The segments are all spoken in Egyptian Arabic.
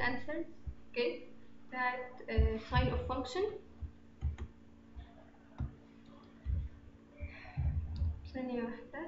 answers اوكي بتاعت sign of function ثانية واحدة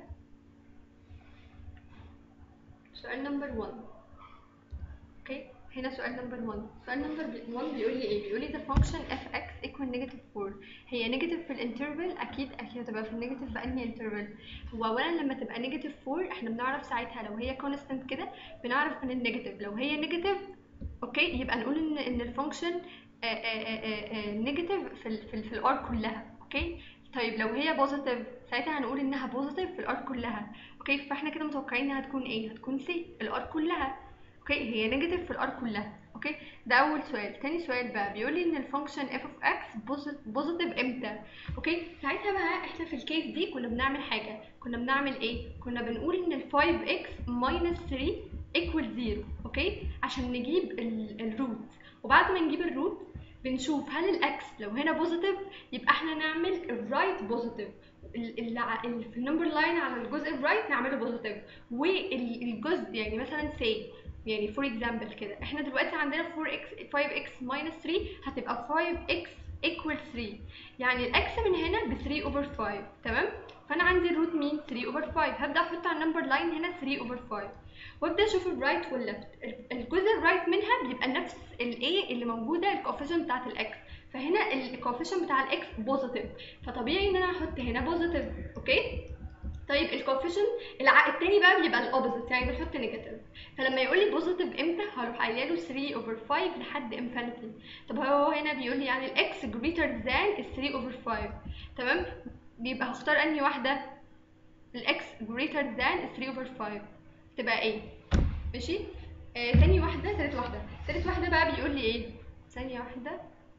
سؤال نمبر 1 اوكي هنا سؤال نمبر 1 سؤال نمبر 1 بيقول لي ايه بيقول لي the function fx equal negative 4 هي نيجاتيف في الانترفال اكيد اكيد هتبقى في النيجاتيف في انهي انترفال هو اولا لما تبقى نيجاتيف 4 احنا بنعرف ساعتها لو هي كونستانت كده بنعرف من النيجاتيف لو هي نيجاتيف اوكي يبقى نقول ان ان الفانكشن نيجاتيف في ال في, ال في الار كلها اوكي طيب لو هي بوزيتيف ساعتها هنقول انها بوزيتيف في الار كلها اوكي فاحنا كده متوقعين انها هتكون ايه هتكون سي الار كلها اوكي هي نيجاتيف في الار كلها اوكي ده اول سؤال تاني سؤال بقى بيقول لي ان الفانكشن اف اوف اكس بوزيتيف امتى اوكي ساعتها بقى احنا في الكيس دي كنا بنعمل حاجه كنا بنعمل ايه كنا بنقول ان ال 5 اكس ماينس 3 ايكوال 0 اوكي عشان نجيب الروت وبعد ما نجيب الروت بنشوف هل الاكس لو هنا بوزيتيف يبقى احنا نعمل الرايت بوزيتيف في النمبر لاين على الجزء الرايت نعمله بوزيتيف والجزء يعني مثلا سي يعني فور اكزامبل كده احنا دلوقتي عندنا 4 اكس 5 اكس ماينس 3 هتبقى 5 اكس ايكوال 3 يعني الاكس من هنا ب 3 اوفر 5 تمام فانا عندي الروت مين 3 اوفر 5 هبدا احط على النمبر لاين هنا 3 اوفر 5 وابدا اشوف الرايت والليفت الجزء الرايت منها بيبقى نفس الايه اللي موجوده الكوفيشن بتاعت الاكس فهنا الكوفيشن بتاع الاكس بوزيتيف فطبيعي ان انا احط هنا بوزيتيف اوكي طيب الكوفيشن الع... التاني بقى بيبقى الاوبوزيت يعني بنحط نيجاتيف فلما يقول لي بوزيتيف امتى هروح قايله له 3 اوفر 5 لحد انفينيتي طب هو هنا بيقول لي يعني الاكس جريتر ذان 3 اوفر 5 تمام بيبقى هختار انهي واحده الاكس جريتر ذان 3 اوفر 5 تبقى ايه ماشي آه تاني واحده تالت واحده تالت واحده بقى بيقول لي ايه ثانيه واحده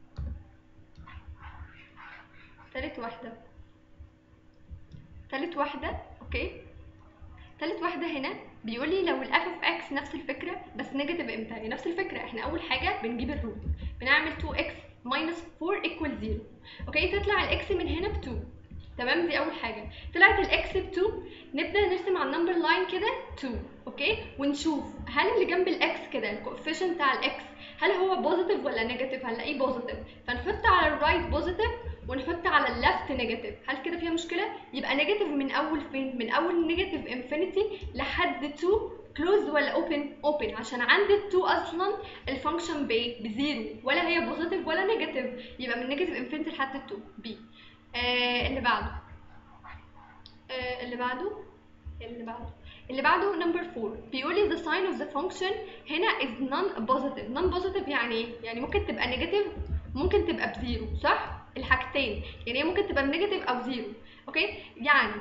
تالت واحده تالت واحدة اوكي تالت واحدة هنا بيقول لي لو الاف اوف اكس نفس الفكرة بس نيجاتيف امتى يعني نفس الفكرة احنا اول حاجة بنجيب الروت بنعمل 2 اكس ماينس 4 ايكوال 0 اوكي تطلع الاكس من هنا ب 2 تمام دي اول حاجة طلعت الاكس ب 2 نبدأ نرسم على النمبر لاين كده 2 اوكي ونشوف هل اللي جنب الاكس كده الكوفيشن بتاع الاكس هل هو بوزيتيف ولا نيجاتيف هنلاقيه بوزيتيف فنحط على الرايت بوزيتيف ونحط على اللفت نيجاتيف هل كده فيها مشكله يبقى نيجاتيف من اول فين من اول نيجاتيف انفينيتي لحد 2 كلوز ولا اوبن اوبن عشان عند ال 2 اصلا الفانكشن بايه بزيرو ولا هي بوزيتيف ولا نيجاتيف يبقى من نيجاتيف انفينيتي لحد 2 بي آه اللي بعده آه اللي بعده اللي بعده اللي بعده نمبر 4 بيقول لي the sign of the function هنا is non positive non positive يعني ايه يعني ممكن تبقى نيجاتيف ممكن تبقى بزيرو صح الحاجتين يعني هي ممكن تبقى نيجاتيف او زيرو اوكي يعني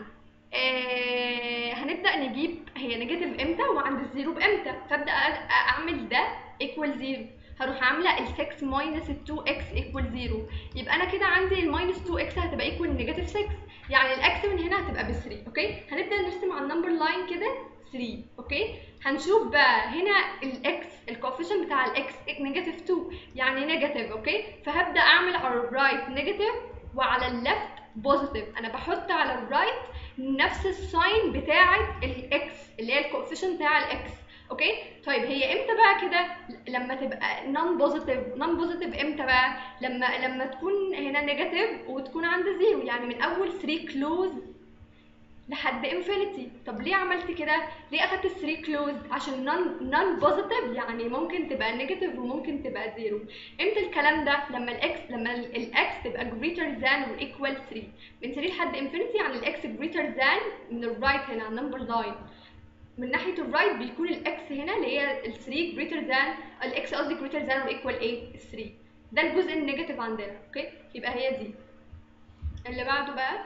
آه هنبدا نجيب هي نيجاتيف امتى وعند الزيرو بامتى فابدا اعمل ده ايكوال زيرو هروح عامله ال 6 ماينس ال 2 اكس ايكوال 0 يبقى انا كده عندي الماينس 2 اكس هتبقى ايكوال نيجاتيف 6 يعني الاكس من هنا هتبقى ب 3 اوكي هنبدا نرسم على النمبر لاين كده 3 اوكي هنشوف بقى هنا الاكس الكوفيشن بتاع الاكس نيجاتيف 2 يعني نيجاتيف اوكي فهبدا اعمل على الرايت نيجاتيف وعلى الليفت بوزيتيف انا بحط على الرايت نفس الساين بتاعه الاكس اللي هي الكوفيشن بتاع الاكس اوكي طيب هي امتى بقى كده لما تبقى نون بوزيتيف نون بوزيتيف امتى بقى لما لما تكون هنا نيجاتيف وتكون عند زيرو يعني من اول 3 كلوز لحد انفينيتي طب ليه عملت كده ليه اخدت 3 كلوز عشان نون نون بوزيتيف يعني ممكن تبقى نيجاتيف وممكن تبقى زيرو امتى الكلام ده لما الاكس لما الاكس تبقى جريتر ذان اور ايكوال 3 من 3 لحد انفينيتي يعني الاكس جريتر ذان من الرايت هنا على النمبر لاين من ناحيه الرايت بيكون الاكس هنا اللي هي ال 3 جريتر ذان الاكس قصدي جريتر ذان اور ايكوال ايه 3 ده الجزء النيجاتيف عندنا اوكي يبقى هي دي اللي بعده بقى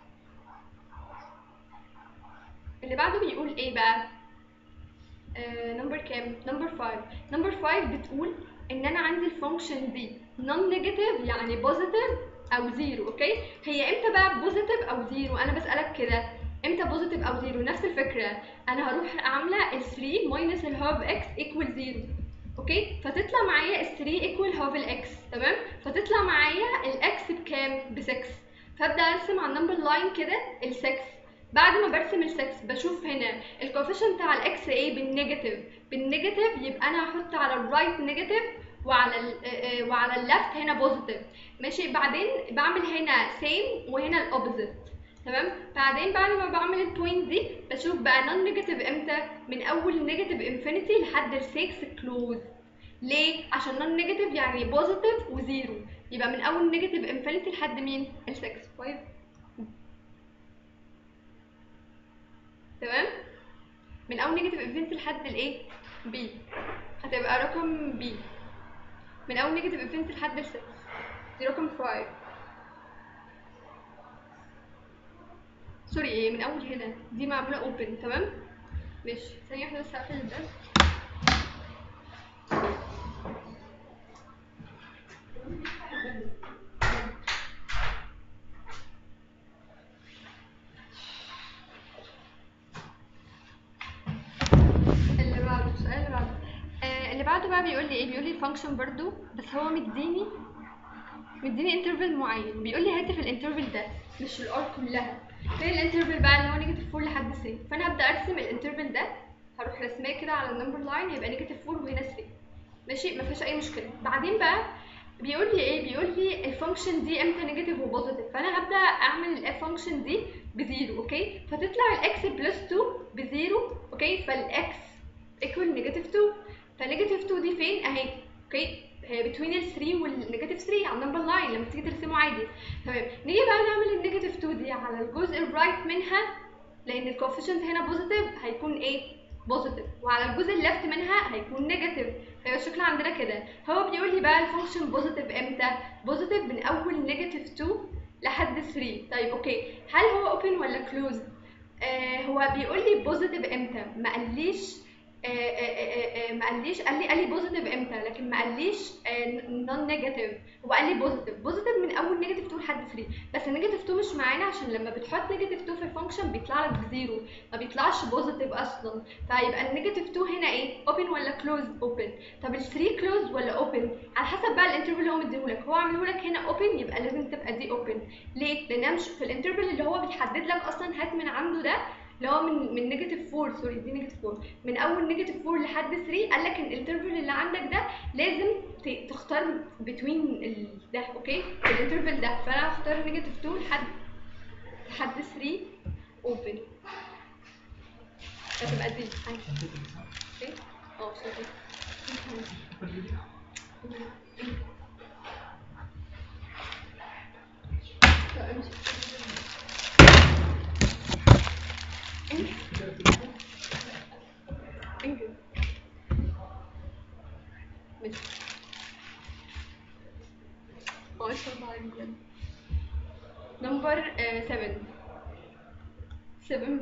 اللي بعده بيقول ايه بقى نمبر كام نمبر 5 نمبر 5 بتقول ان انا عندي الفانكشن دي نون نيجاتيف يعني بوزيتيف او زيرو اوكي هي امتى بقى بوزيتيف او زيرو انا بسالك كده امتى بوزيتيف او زيرو نفس الفكره انا هروح عامله ال 3 ماينس الهاف اكس ايكوال زيرو اوكي فتطلع معايا ال 3 ايكوال هاف الاكس تمام فتطلع معايا الاكس بكام ب 6 فابدا ارسم على النمبر لاين كده ال 6 بعد ما برسم ال 6 بشوف هنا الكوفيشنت بتاع الاكس ايه بالنيجاتيف بالنيجاتيف يبقى انا هحط على الرايت نيجاتيف وعلى ال وعلى الليفت هنا بوزيتيف ماشي بعدين بعمل هنا سيم وهنا الاوبوزيت تمام بعدين بعد ما بعمل البوينت دي بشوف بقى نون نيجاتيف امتى من اول نيجاتيف انفينيتي لحد ال 6 كلوز ليه عشان نون نيجاتيف يعني بوزيتيف وزيرو يبقى من اول نيجاتيف انفينيتي لحد مين ال 6 طيب تمام من اول نيجاتيف انفينيتي لحد الايه بي هتبقى رقم بي من اول نيجاتيف انفينيتي لحد ال 6 دي رقم 5 سوري ايه من اول هنا دي معموله اوبن تمام ماشي ثانيه واحده بس هقفل الدرس اللي بعده السؤال اللي بعده آه اللي بعده بقى بيقول لي ايه بيقول لي الفانكشن برضو بس هو مديني مديني انترفال معين بيقول لي هات في الانترفال ده مش الار كلها فين الانترفال بقى اللي هو نيجاتيف 4 لحد 3 فانا هبدا ارسم الانترفال ده هروح رسماه كده على النمبر لاين هيبقى نيجاتيف 4 وهنا 3 ماشي ما فيهاش اي مشكله بعدين بقى بيقول لي ايه بيقول لي الفانكشن دي امتى نيجاتيف وبوزيتيف فانا هبدا اعمل الفانكشن دي بزيرو اوكي فتطلع الاكس بلس 2 بزيرو اوكي فالاكس ايكوال نيجاتيف 2 فنيجاتيف 2 دي فين اهي اوكي هي بتوين ال 3 والنيجاتيف 3 على النمبر لاين لما تيجي ترسمه عادي تمام نيجي بقى نعمل النيجاتيف 2 دي على الجزء الرايت منها لان الكوفيشنت هنا بوزيتيف هيكون ايه بوزيتيف وعلى الجزء الليفت منها هيكون نيجاتيف فيبقى الشكل عندنا كده هو بيقول لي بقى الفانكشن بوزيتيف امتى بوزيتيف من اول نيجاتيف 2 لحد 3 طيب اوكي هل هو اوبن ولا كلوز آه هو بيقول لي بوزيتيف امتى ما قاليش آه آه آه ما قاليش قال لي قال لي بوزيتيف امتى لكن ما قاليش نون نيجاتيف هو قال لي بوزيتيف بوزيتيف من اول نيجاتيف 2 لحد 3 بس النيجاتيف 2 مش معانا عشان لما بتحط نيجاتيف 2 في الفانكشن بيطلع لك بزيرو ما بيطلعش بوزيتيف اصلا فيبقى النيجاتيف 2 هنا ايه اوبن ولا كلوز اوبن طب ال 3 كلوز ولا اوبن على حسب بقى الانترفال اللي هو مديهولك هو عاملهولك هنا اوبن يبقى لازم تبقى دي اوبن ليه لانها مش في الانترفال اللي هو بيحدد لك اصلا هات من عنده ده اللي هو من من نيجاتيف 4 سوري دي نيجاتيف 4 من اول نيجاتيف 4 لحد 3 قال لك ان الانترفال اللي عندك ده لازم تختار بتوين ده اوكي الانترفال ده فانا هختار نيجاتيف 2 لحد لحد 3 اوبن هتبقى دي اوكي اه سوري لا امشي انجز ماشي اه اشرب على بجد نمبر 7 7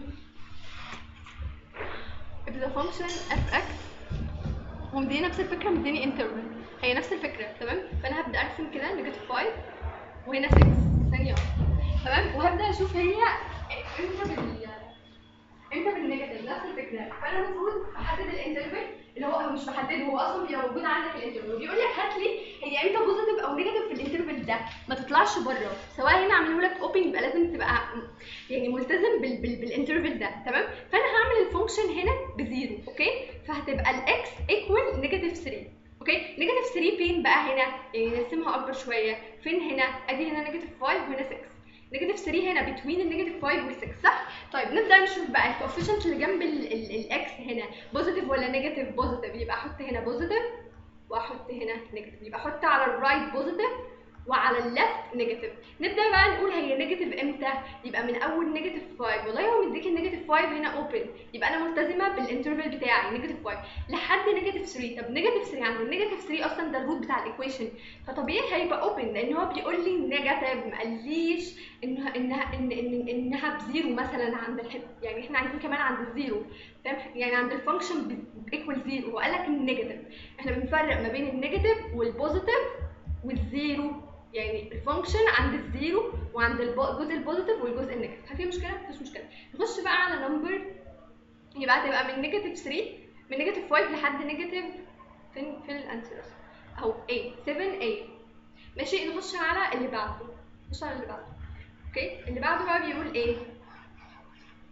if the function fx ومديني نفس الفكره مديني انترفال هي نفس الفكره تمام فانا هبدا ارسم كده نيجاتيف 5 وهنا 6 ثانيه واحده تمام وهبدا اشوف هي امتى بال امتى بالنيجاتيف نفس الفكره فانا المفروض احدد الانترفال اللي هو مش بحدده هو اصلا بيبقى موجود عندك الانترفال بيقول لك هات لي هي امتى بوزيتيف او نيجاتيف في الانترفال ده ما تطلعش بره سواء هنا عامله لك اوبن يبقى لازم تبقى يعني ملتزم بال بال بالانترفال ده تمام فانا هعمل الفانكشن هنا بزيرو اوكي فهتبقى الاكس ايكوال نيجاتيف 3 اوكي نيجاتيف 3 فين بقى هنا يعني نرسمها اكبر شويه فين هنا ادي هنا نيجاتيف 5 وهنا 6 نيجاتيف 3 هنا بتوين النيجاتيف 5 وال 6 صح؟ طيب نبدا نشوف بقى الكوفيشنت اللي جنب الاكس هنا بوزيتيف ولا نيجاتيف بوزيتيف يبقى احط هنا بوزيتيف واحط هنا نيجاتيف يبقى احط على الرايت بوزيتيف وعلى الليفت نيجاتيف نبدا بقى نقول هي نيجاتيف امتى يبقى من اول نيجاتيف 5 والله هو مديك النيجاتيف 5 هنا اوبن يبقى انا ملتزمه بالانترفال بتاعي نيجاتيف 5 لحد نيجاتيف 3 طب نيجاتيف 3 عند النيجاتيف 3 اصلا ده الروت بتاع الايكويشن فطبيعي هيبقى اوبن لان هو بيقول لي نيجاتيف ما قاليش انها انها إن إن انها بزيرو مثلا عند الحته يعني احنا عايزين كمان عند الزيرو فاهم يعني عند الفانكشن ايكوال زيرو هو قال لك النيجاتيف احنا بنفرق ما بين النيجاتيف والبوزيتيف والزيرو يعني الفانكشن عند الزيرو وعند الجزء البوزيتيف والجزء النيجاتيف هل في مشكله مفيش مشكله نخش بقى على نمبر يبقى هتبقى من نيجاتيف 3 من نيجاتيف 5 لحد نيجاتيف فين فين الانسر اهو 8 7 8 ماشي نخش على اللي بعده نخش على اللي بعده اوكي اللي بعده بقى بيقول ايه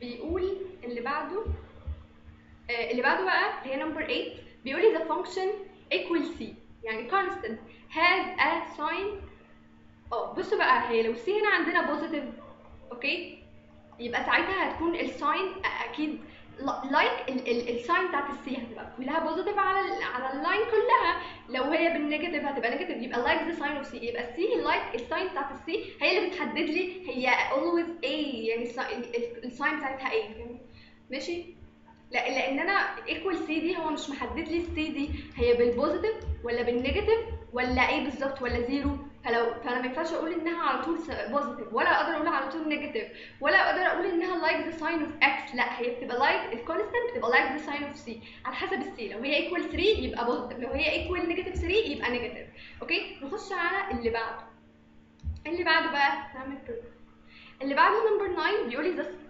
بيقول اللي بعده آه اللي بعده بقى اللي هي نمبر 8 بيقول لي the function equal c يعني constant has a sign اه بصوا بقى هي لو c هنا عندنا بوزيتيف اوكي يبقى ساعتها هتكون الساين اكيد لايك الساين بتاعت السي هتبقى كلها بوزيتيف على ال على اللاين كلها لو هي بالنيجاتيف هتبقى نيجاتيف يبقى لايك ذا ساين اوف سي يبقى السي لايك الساين بتاعت السي هي اللي بتحدد لي هي always A يعني الساين بتاعتها A فاهمني ماشي لا لان انا ايكوال سي دي هو مش محدد لي السي دي هي بالبوزيتيف ولا بالنيجاتيف ولا ايه بالظبط ولا زيرو فلو فانا ما ينفعش اقول انها على طول بوزيتيف ولا اقدر اقول على طول نيجاتيف ولا اقدر اقول انها لايك ذا ساين اوف اكس لا هي بتبقى لايك الكونستنت بتبقى لايك ذا ساين اوف سي على حسب السي لو هي ايكوال 3 يبقى بوزيتيف لو هي ايكوال نيجاتيف 3 يبقى نيجاتيف اوكي نخش على اللي بعده اللي بعده بقى نعمل بروف اللي بعده نمبر 9 بيقول لي ذا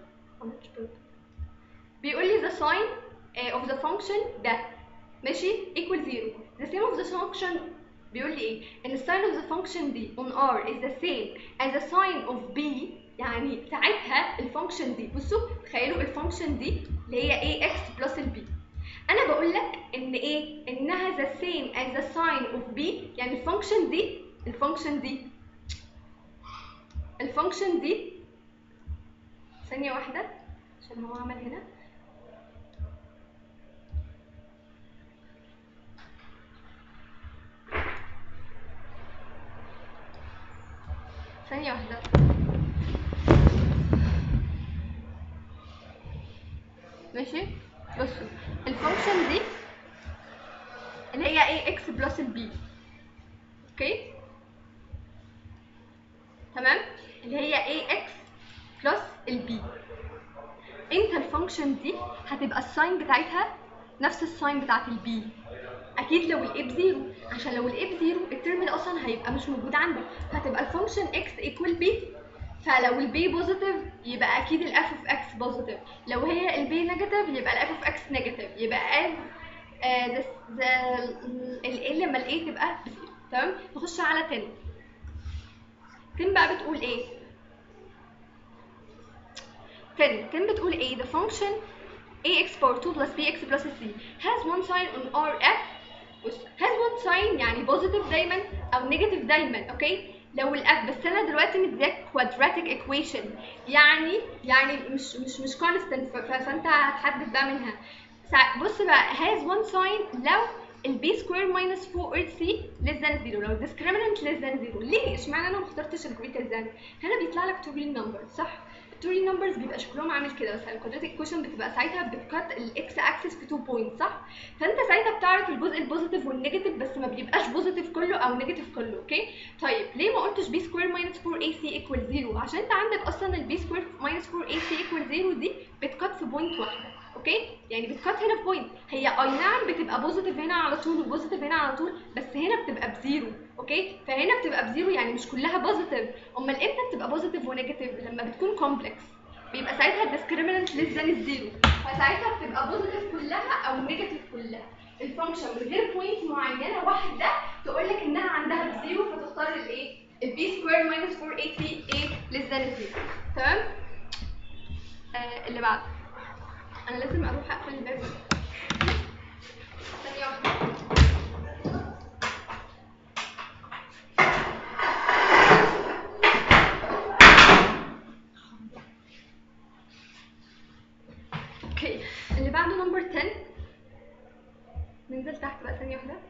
بيقول لي the sign uh, of the function ده ماشي equal 0 the same of the function بيقول لي ايه ان الساين of the function دي on r is the same as the sign of b يعني ساعتها الفانكشن دي بصوا تخيلوا الفانكشن دي اللي هي ax plus ال b انا بقول لك ان ايه انها the same as the sign of b يعني الفانكشن دي الفانكشن دي الفانكشن دي ثانيه واحده عشان هو عمل هنا ثانية واحدة ماشي بصوا الفانكشن دي اللي هي ايه اكس بلس البي اوكي تمام اللي هي ايه اكس بلس البي امتى الفانكشن دي هتبقى الساين بتاعتها نفس الساين بتاعت البي اكيد لو الاي بزيرو عشان لو الاي بزيرو الترم ده اصلا هيبقى مش موجود عندك فهتبقى الفانكشن اكس ايكوال بي فلو البي بوزيتيف يبقى اكيد الاف اوف اكس بوزيتيف لو هي البي نيجاتيف يبقى الاف اوف اكس نيجاتيف يبقى از ذا ال لما الاي تبقى بزيرو تمام نخش على 10 10 بقى بتقول ايه 10 10 بتقول ايه the function ax power 2 plus bx plus c has one sign on rf بص has one sign يعني بوزيتيف دايما او نيجاتيف دايما اوكي لو الاف بس انا دلوقتي مديك quadratic equation يعني يعني مش مش مش constant فانت هتحدد بقى منها بص بقى has one sign لو البي سكوير ماينس 4 سي less than 0 لو discriminant less than 0 ليه اشمعنى انا ما اخترتش الجريتر ذان هنا بيطلع لك تو ريل نمبر صح التوري نمبرز بيبقى شكلهم عامل كده بس الكوادراتيك ايكويشن بتبقى ساعتها بتكت الاكس اكسس في 2 بوينت صح فانت ساعتها بتعرف الجزء البوزيتيف والنيجاتيف بس ما بيبقاش بوزيتيف كله او نيجاتيف كله اوكي طيب ليه ما قلتش بي سكوير ماينس 4 اي سي ايكوال 0 عشان انت عندك اصلا البي سكوير ماينس 4 اي سي ايكوال 0 دي بتكت في بوينت واحده اوكي يعني بتكت هنا في بوينت هي اي نعم بتبقى بوزيتيف هنا على طول وبوزيتيف هنا على طول بس هنا بتبقى بزيرو اوكي فهنا بتبقى بزيرو يعني مش كلها بوزيتيف امال امتى بتبقى بوزيتيف ونيجاتيف لما بتكون كومبلكس بيبقى ساعتها الديسكريمنت ليس ذان الزيرو فساعتها بتبقى بوزيتيف كلها او نيجاتيف كلها الفانكشن من غير بوينت معينه واحده تقول لك انها عندها بزيرو فتختار الايه البي سكوير ماينس 4 اي سي ايه ليس ذان الزيرو تمام آه اللي بعده انا لازم اروح اقفل الباب ثانيه واحده اوكي اللي بعده نمبر 10 ننزل تحت بقى ثانيه واحده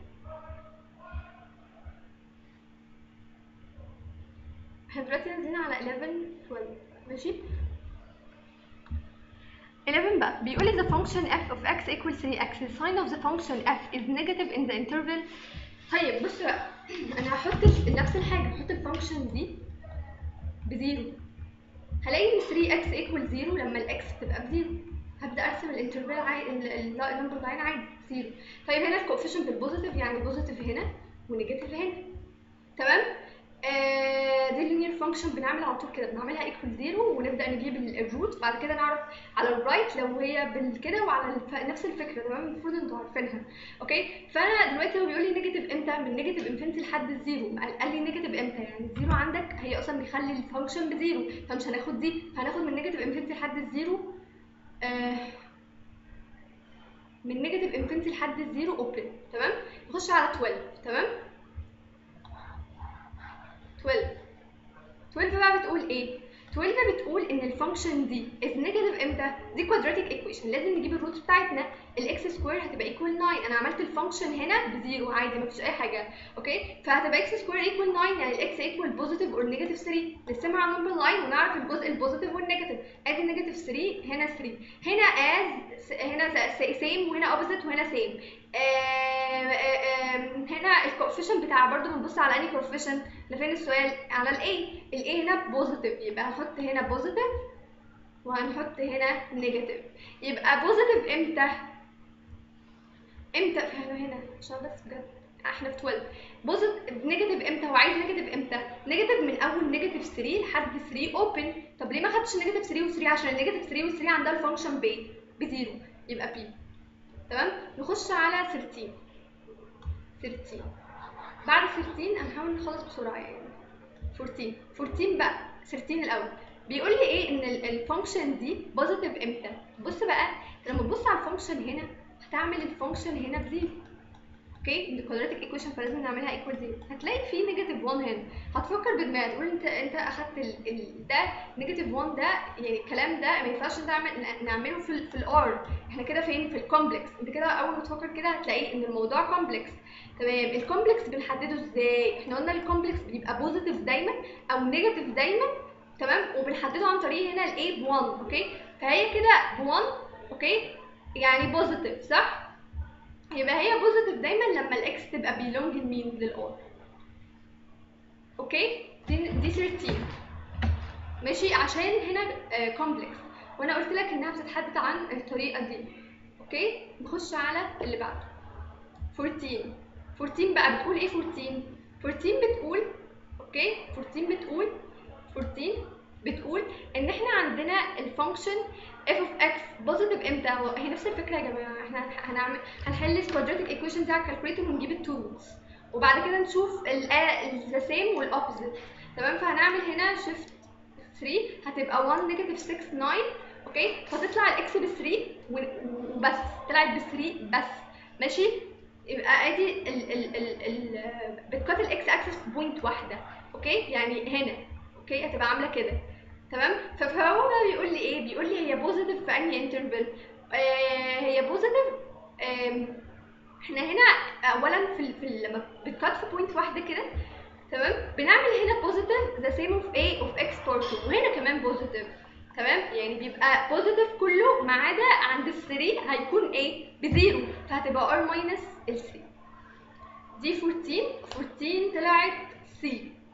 احنا دلوقتي نازلين على 11 12 ماشي 11 بقى بيقول لي the function f of x equals 3x the sign of the function f is negative in the interval طيب بص بقى انا هحط نفس الحاجه هحط الفانكشن دي بزيرو هلاقي ان 3x equal 0 لما الاكس تبقى بزيرو هبدا ارسم الانترفال عادي النمبر لاين عادي زيرو طيب هنا الكوفيشنت البوزيتيف يعني بوزيتيف هنا ونيجاتيف هنا تمام آه دي اللينير فانكشن بنعمل على طول كده بنعملها ايكوال زيرو ونبدا نجيب الروت بعد كده نعرف على الرايت لو هي بالكده وعلى الف... نفس الفكره تمام المفروض انتوا عارفينها اوكي فانا دلوقتي هو بيقول لي نيجاتيف امتى من نيجاتيف انفينيتي لحد الزيرو قال لي نيجاتيف امتى يعني الزيرو عندك هي اصلا بيخلي الفانكشن بزيرو فمش هناخد دي فهناخد من نيجاتيف انفينيتي لحد الزيرو آه من نيجاتيف انفينيتي لحد الزيرو اوبن تمام نخش على 12 تمام 12 12 بقى بتقول ايه 12 بتقول ان الفانكشن دي از نيجاتيف امتى دي كوادراتيك ايكويشن لازم نجيب الروت بتاعتنا الاكس سكوير هتبقى ايكوال 9 انا عملت الفانكشن هنا بزيرو عادي مفيش اي حاجه اوكي فهتبقى اكس سكوير ايكوال 9 يعني الاكس ايكوال بوزيتيف اور نيجاتيف 3 نرسمها على نمبر لاين ونعرف الجزء البوزيتيف والنيجاتيف ادي نيجاتيف 3 هنا 3 هنا از هنا سيم وهنا اوبوزيت وهنا سيم هنا الكوفيشن بتاع برضو بنبص على انهي كوفيشن لفين السؤال على الاي الاي هنا بوزيتيف يبقى هنحط هنا بوزيتيف وهنحط هنا نيجاتيف يبقى بوزيتيف امتى امتى احنا هنا عشان بس بجد احنا في 12 بوزيتيف نيجاتيف امتى هو عايز نيجاتيف امتى نيجاتيف من اول نيجاتيف 3 لحد 3 اوبن طب ليه ما خدتش نيجاتيف 3 و3 عشان النيجاتيف 3 و3 عندها الفانكشن ب بزيرو يبقى بي تمام نخش على 13 13 بعد 13 هنحاول نخلص بسرعه يعني 14 14 بقى 13 الاول بيقول لي ايه ان الفانكشن دي بوزيتيف امتى بص بقى لما تبص على الفانكشن هنا هتعمل الفانكشن هنا بزيرو اوكي دي كوادراتيك ايكويشن فلازم نعملها ايكوال زيرو هتلاقي في نيجاتيف 1 هنا هتفكر بدماغك تقول انت انت اخدت ال... ال... ده نيجاتيف 1 ده يعني الكلام ده ما ينفعش نعمل نعمله في ال... في الار احنا كده فين في الكومبلكس انت كده اول ما تفكر كده هتلاقي ان الموضوع كومبلكس تمام الكومبلكس بنحدده ازاي احنا قلنا الكومبلكس بيبقى بوزيتيف دايما او نيجاتيف دايما تمام وبنحدده عن طريق هنا الاي ب 1 اوكي فهي كده ب 1 اوكي يعني بوزيتيف صح يبقى هي بوزيتيف دايما لما الاكس تبقى بيلونج لمين للار اوكي دي دي 13 ماشي عشان هنا كومبلكس uh, وانا قلت لك انها بتتحدد عن الطريقه دي اوكي نخش على اللي بعده 14 14 بقى بتقول ايه 14 14 بتقول اوكي 14 بتقول 14 بتقول ان احنا عندنا الفانكشن f of x بوزيتيف امتى هو هي نفس الفكره يا جماعه احنا هنعمل هنحل الكوادراتيك ايكويشن دي على الكالكوليتر ونجيب التو روتس وبعد كده نشوف ذا سيم والاوبوزيت تمام فهنعمل هنا شيفت 3 هتبقى 1 نيجاتيف 6 9 اوكي فتطلع الاكس ب 3 وبس طلعت ب 3 بس ماشي يبقى ادي ال ال ال ال بتقات الاكس اكسس بوينت واحده اوكي يعني هنا اوكي هتبقى عامله كده تمام فهو بقى بيقول لي ايه بيقول لي هي بوزيتيف في انهي انترفال آه هي بوزيتيف آه احنا هنا اولا في في لما بتكات في بوينت واحده كده تمام بنعمل هنا بوزيتيف ذا سيم اوف a اوف x بار 2 وهنا كمان بوزيتيف تمام يعني بيبقى بوزيتيف كله ما عدا عند ال 3 هيكون ايه بزيرو فهتبقى r ماينس ال 3 دي 14 14 طلعت c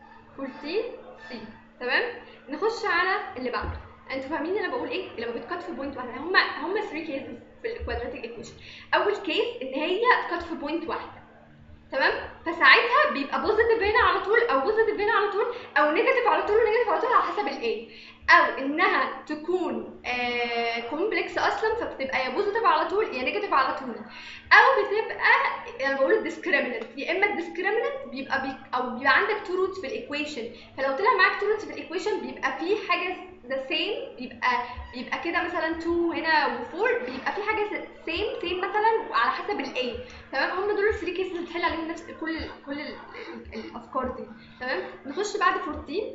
14 c تمام نخش على اللي بعده انتوا فاهمين انا بقول ايه لما بتكات في بوينت واحده هم هم 3 كيسز في الكوادراتيك ايكويشن اول كيس ان هي تكات في بوينت واحده تمام فساعتها بيبقى بوزيتيف هنا على طول او بوزيتيف هنا على طول او نيجاتيف على طول ونيجاتيف على طول على حسب الايه او انها تكون آه كومبلكس اصلا فبتبقى يا بوزيتيف على طول يا نيجاتيف على طول او بتبقى انا بقول الديسكريمنت يا اما الديسكريمنت بيبقى بي او بيبقى عندك تو روتس في الايكويشن فلو طلع معاك تو روتس في الايكويشن بيبقى في حاجه ذا سيم بيبقى بيبقى كده مثلا 2 هنا و4 بيبقى في حاجه سيم سيم مثلا على حسب الاي تمام هم دول الثري كيسز اللي بتحل عليهم نفس كل ال كل ال الافكار دي تمام نخش بعد 14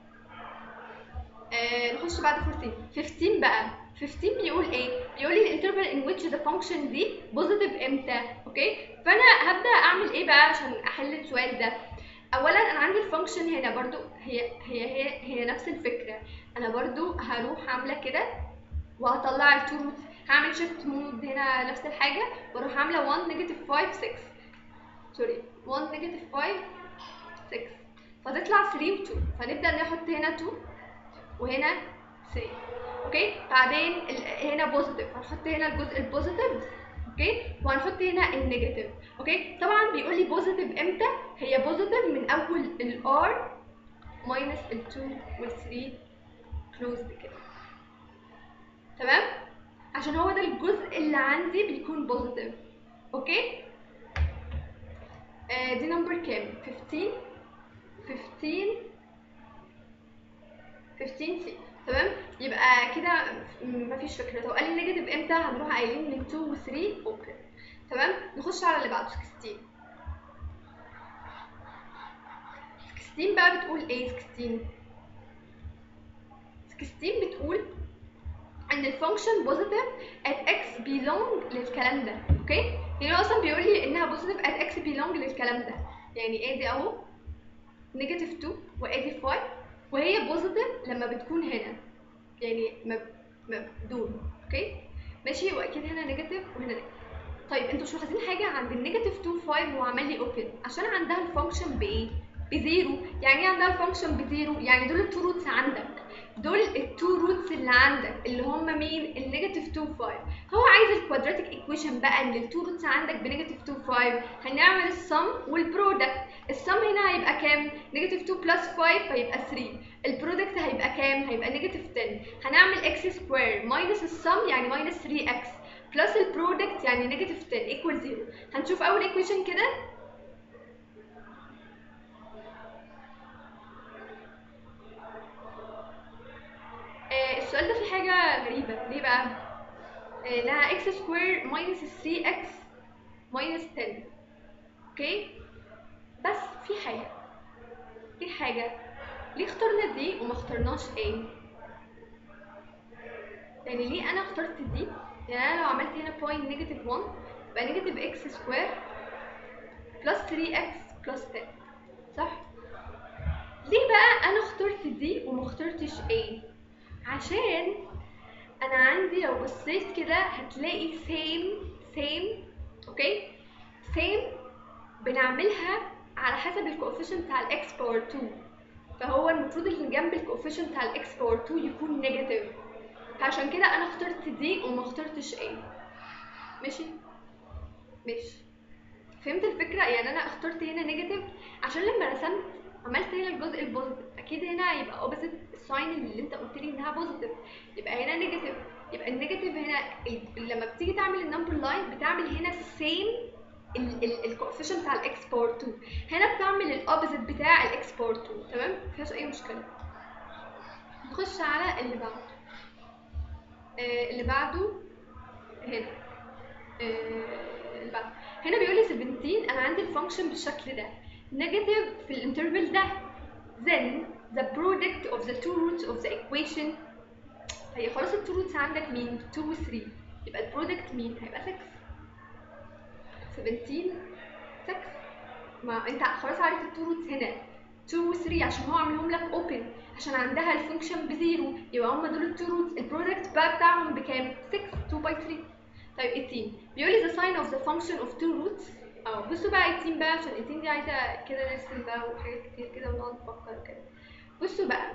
آه نخش بعد 14 15 بقى 15 بيقول ايه بيقول لي الانترفال ان which the function دي بوزيتيف امتى اوكي فانا هبدا اعمل ايه بقى عشان احل السؤال ده اولا انا عندي الفانكشن هنا برضو هي هي هي هي نفس الفكره انا برضو هروح عامله كده وهطلع التو روتس هعمل شيفت مود هنا نفس الحاجه واروح عامله 1 نيجاتيف 5 6 سوري 1 نيجاتيف 5 6 فتطلع 3 و 2 فنبدا نحط هنا 2 وهنا 3 اوكي بعدين هنا بوزيتيف هنحط هنا الجزء البوزيتيف اوكي وهنحط هنا النيجاتيف اوكي طبعا بيقول لي بوزيتيف امتى هي بوزيتيف من اول الار ماينس ال2 وال3 كلوزد كده تمام عشان هو ده الجزء اللي عندي بيكون بوزيتيف اوكي آه دي نمبر كام 15 15 15 سي تمام يبقى كده م- مفيش فكره طب قال لي نيجاتيف امتى هنروح قايلين من 2 و 3 اوبن تمام نخش على اللي بعده 16 16 بقى بتقول ايه 16 16 بتقول ان الفانكشن بوزيتيف at x belong للكلام ده اوكي يعني هو اصلا بيقول لي انها بوزيتيف at x belong للكلام ده يعني ادي اهو نيجاتيف 2 وادي 5 وهي بوزيتيف لما بتكون هنا يعني مب... مبدول اوكي ماشي واكيد هنا نيجاتيف وهنا نيجاتيف طيب انتوا مش ملاحظين حاجه عند النيجاتيف 2 5 هو عمل لي اوبن عشان عندها الفانكشن بايه بزيرو يعني ايه عندها الفانكشن بزيرو يعني دول التو روتس عندك دول التو روتس اللي عندك اللي هم مين النيجاتيف 2 5 هو عايز الكوادراتيك ايكويشن بقى ان التو روتس عندك بنيجاتيف 2 5 هنعمل السم والبرودكت السم هنا هيبقى كام نيجاتيف 2 بلس 5 فيبقى 3 البرودكت هيبقى كام هيبقى نيجاتيف 10 هنعمل اكس سكوير ماينس السم يعني ماينس 3 اكس بلس البرودكت يعني نيجاتيف 10 ايكوال 0 هنشوف اول ايكويشن كده آه، السؤال ده فيه حاجة غريبة ليه بقى؟ آه، لها اكس سكوير ماينس 3 اكس ماينس 10 اوكي بس في حاجة في حاجة ليه اخترنا دي وما اخترناش ايه؟ يعني ليه انا اخترت دي؟ يعني انا لو عملت هنا بوينت نيجاتيف 1 يبقى نيجاتيف اكس سكوير بلس 3 اكس بلس 10 صح؟ ليه بقى انا اخترت دي وما اخترتش ايه؟ عشان انا عندي لو بصيت كده هتلاقي سيم سيم اوكي سيم بنعملها على حسب الكوفيشنت بتاع الاكس باور 2 فهو المفروض اللي جنب الكوفيشنت بتاع الاكس باور 2 يكون نيجاتيف فعشان كده انا اخترت دي وما اخترتش ايه ماشي ماشي فهمت الفكره يعني انا اخترت هنا نيجاتيف عشان لما رسمت عملت هنا الجزء البوزيتيف اكيد هنا يبقى اوبوزيت الساين اللي انت قلت لي انها بوزيتيف يبقى هنا نيجاتيف يبقى النيجاتيف هنا ال- لما بتيجي تعمل النمبر لاين بتعمل هنا السيم الكوفيشنت بتاع الاكس باور 2 هنا بتعمل الاوبوزيت بتاع الاكس باور 2 تمام مفيهاش اي مشكله نخش على اللي بعده آه اللي بعده هنا آه اللي بعده هنا بيقول لي 17 انا عندي الفانكشن بالشكل ده نيجاتيف في الانترفال ده then the product of the two roots of the equation هي خلاص التو روتس عندك مين 2 و 3 يبقى البرودكت مين هيبقى 6 17 6 ما انت خلاص عارف التو روتس هنا 2 و 3 عشان هو عاملهم لك اوبن عشان عندها الفانكشن بزيرو يبقى هم دول التو روتس البرودكت بقى بتاعهم بكام 6 2 باي 3 طيب 18 بيقول لي the sign of the function of two roots اه بصوا بقى 18 بقى عشان 18 دي عايزه كده نرسم بقى وحاجات كتير كده ونقعد نفكر كده بصوا بقى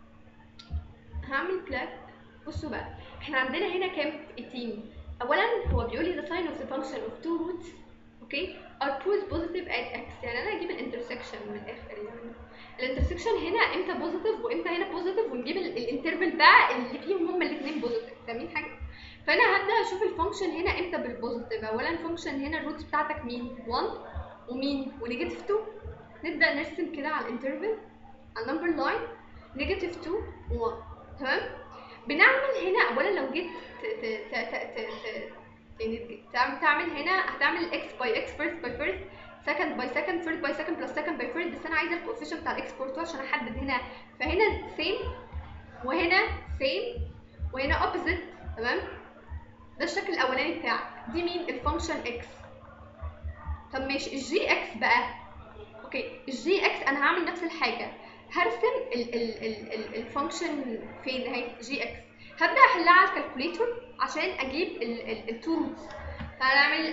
هعمل بلاك بصوا بقى احنا عندنا هنا كام 18 اولا هو بيقول لي the sign of the function of two roots اوكي are both positive at x يعني انا اجيب الانترسكشن من الاخر يعني الانترسكشن هنا امتى بوزيتيف وامتى هنا بوزيتيف ونجيب الانترفال بقى اللي فيهم هما الاثنين بوزيتيف فاهمين حاجه فانا هبدا اشوف الفانكشن هنا امتى بالبوزيتيف اولا الفانكشن هنا الروتس بتاعتك مين 1 ومين ونيجاتيف 2 نبدا نرسم كده على الانترفال على النمبر لاين نيجاتيف 2 و1 تمام بنعمل هنا اولا لو جيت ت ت ت ت ت ت يعني تعمل تعمل هنا هتعمل اكس باي اكس فيرست باي فيرست سكند باي سكند ثيرد باي سكند بلس سكند باي فيرست بس انا عايزه الكوفيشنت بتاع الاكس بور 2 عشان احدد هنا فهنا سيم وهنا سيم وهنا اوبوزيت تمام ده الشكل الاولاني بتاعك دي مين الفانكشن اكس طب ماشي الجي اكس بقى اوكي الجي اكس انا هعمل نفس الحاجه هرسم ال ال ال ال الفانكشن فين اهي جي اكس هبدا احلها على الكالكوليتور عشان اجيب التو روتس هنعمل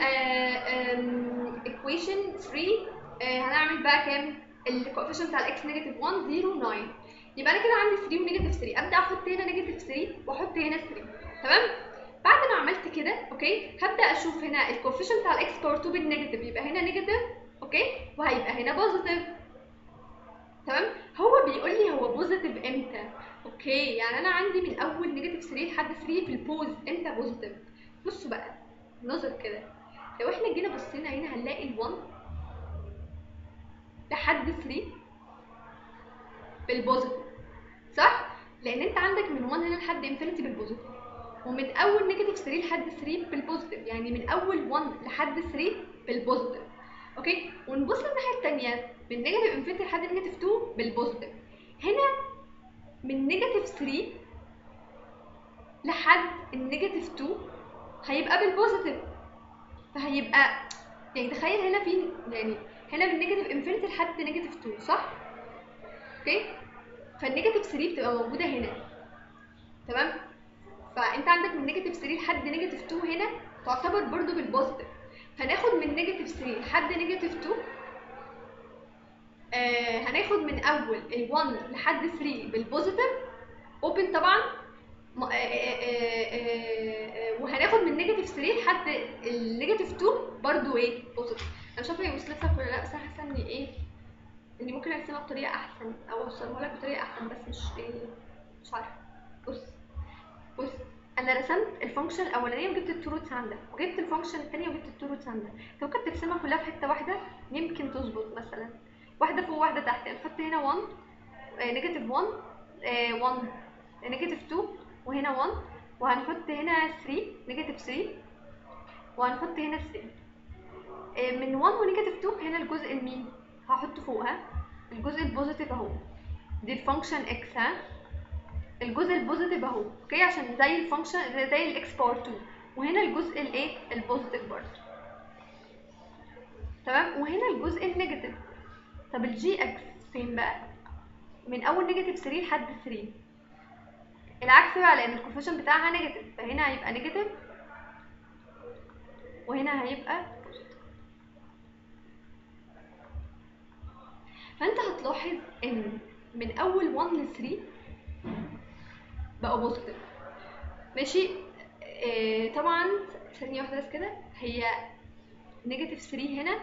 ايكويشن 3 آه، هنعمل بقى كام الكوفيشنت بتاع الاكس نيجاتيف 1 0 9 يبقى انا كده عندي 3 ونيجاتيف 3 ابدا احط هنا نيجاتيف 3 واحط هنا 3 تمام بعد ما عملت كده اوكي هبدا اشوف هنا الكوفيشنت بتاع الاكس باور 2 بالنيجاتيف يبقى هنا نيجاتيف اوكي وهيبقى هنا بوزيتيف تمام هو بيقول لي هو بوزيتيف امتى اوكي يعني انا عندي من اول نيجاتيف 3 لحد 3 في البوز امتى بوزيتيف بصوا بقى نظر كده لو احنا جينا بصينا هنا هنلاقي ال1 لحد 3 بالبوزيتيف صح لان انت عندك من 1 هنا لحد انفينيتي بالبوزيتيف ومن اول نيجاتيف 3 لحد 3 بالبوزيتيف يعني من اول 1 لحد 3 بالبوزيتيف اوكي ونبص للناحيه الثانيه من نيجاتيف انفينيتي لحد نيجاتيف 2 بالبوزيتيف هنا من نيجاتيف 3 لحد النيجاتيف 2 هيبقى بالبوزيتيف فهيبقى يعني تخيل هنا في يعني هنا من نيجاتيف انفينيتي لحد نيجاتيف 2 صح؟ اوكي؟ فالنيجاتيف 3 بتبقى موجوده هنا تمام؟ فانت عندك من نيجاتيف 3 لحد نيجاتيف 2 هنا تعتبر برضو بالبوزيتيف فناخد من نيجاتيف 3 لحد نيجاتيف 2 آه هناخد من اول ال 1 لحد 3 بالبوزيتيف اوبن طبعا م- آه، آه، آه، آه، وهناخد من نيجاتيف 3 لحد النيجاتيف 2 برضو ايه بوزيتيف انا مش عارفه هي وصلت لك ولا لا بس انا حاسه ان ايه اني ممكن ارسمها بطريقه احسن او اوصلها لك بطريقه احسن بس مش إيه مش عارفه بص بص انا رسمت الفانكشن الاولانيه وجبت التو روتس عندها وجبت الفانكشن الثانيه وجبت التو روتس عندها انت ممكن ترسمها كلها في حته واحده يمكن تظبط مثلا واحده فوق واحده تحت يعني نحط هنا 1 نيجاتيف 1 آه، 1 نيجاتيف 2 وهنا 1 وهنحط هنا 3 نيجاتيف 3 وهنحط هنا 3 آه، من 1 ونيجاتيف 2 هنا الجزء المين هحطه فوقها الجزء البوزيتيف اهو دي الفانكشن اكس ها الجزء البوزيتيف اهو اوكي عشان زي الفانكشن زي الاكس باور 2 وهنا الجزء الايه البوزيتيف برضه تمام وهنا الجزء النيجاتيف طب الجي اكس فين بقى من اول نيجاتيف 3 لحد 3 العكس بقى لان الكوفيشن بتاعها نيجاتيف فهنا هيبقى نيجاتيف وهنا هيبقى positive. فانت هتلاحظ ان من اول 1 ل 3 بقى بوزيتيف ماشي آه طبعا ثانيه واحده بس كده هي نيجاتيف 3 هنا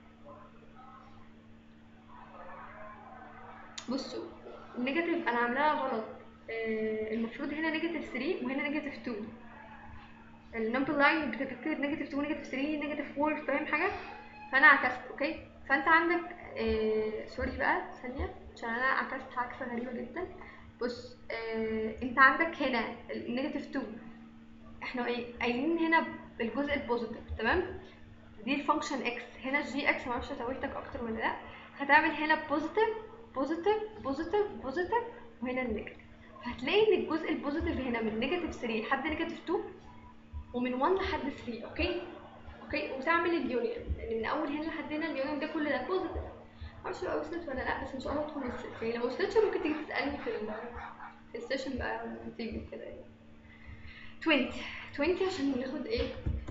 بصوا النيجاتيف انا عاملاها غلط آه المفروض هنا نيجاتيف 3 وهنا نيجاتيف 2 النمبر لاين بتكتب نيجاتيف 2 نيجاتيف 3 نيجاتيف 4 فاهم حاجه فانا عكست اوكي فانت عندك آه سوري بقى ثانيه عشان انا عكست عكسه غريبه جدا بص آه انت عندك هنا النيجاتيف 2 احنا قايل- قايلين هنا بالجزء البوزيتيف تمام دي الفانكشن اكس هنا الجي اكس معرفش توهتك اكتر ولا لا هتعمل هنا بوزيتيف بوزيتيف بوزيتيف بوزيتيف وهنا النيجاتيف هتلاقي ان الجزء البوزيتيف هنا من نيجاتيف 3 لحد نيجاتيف 2 ومن 1 لحد 3 اوكي اوكي وتعمل اليونيون يعني من اول هنا لحد هنا اليونيون ده كل ده بوزيتيف معرفش بقى وصلت ولا لا بس ان شاء الله تكون وصلت يعني لو وصلتش ممكن تيجي تسالني في ال في السيشن بقى لما تيجي كده يعني 20 20 عشان ناخد ايه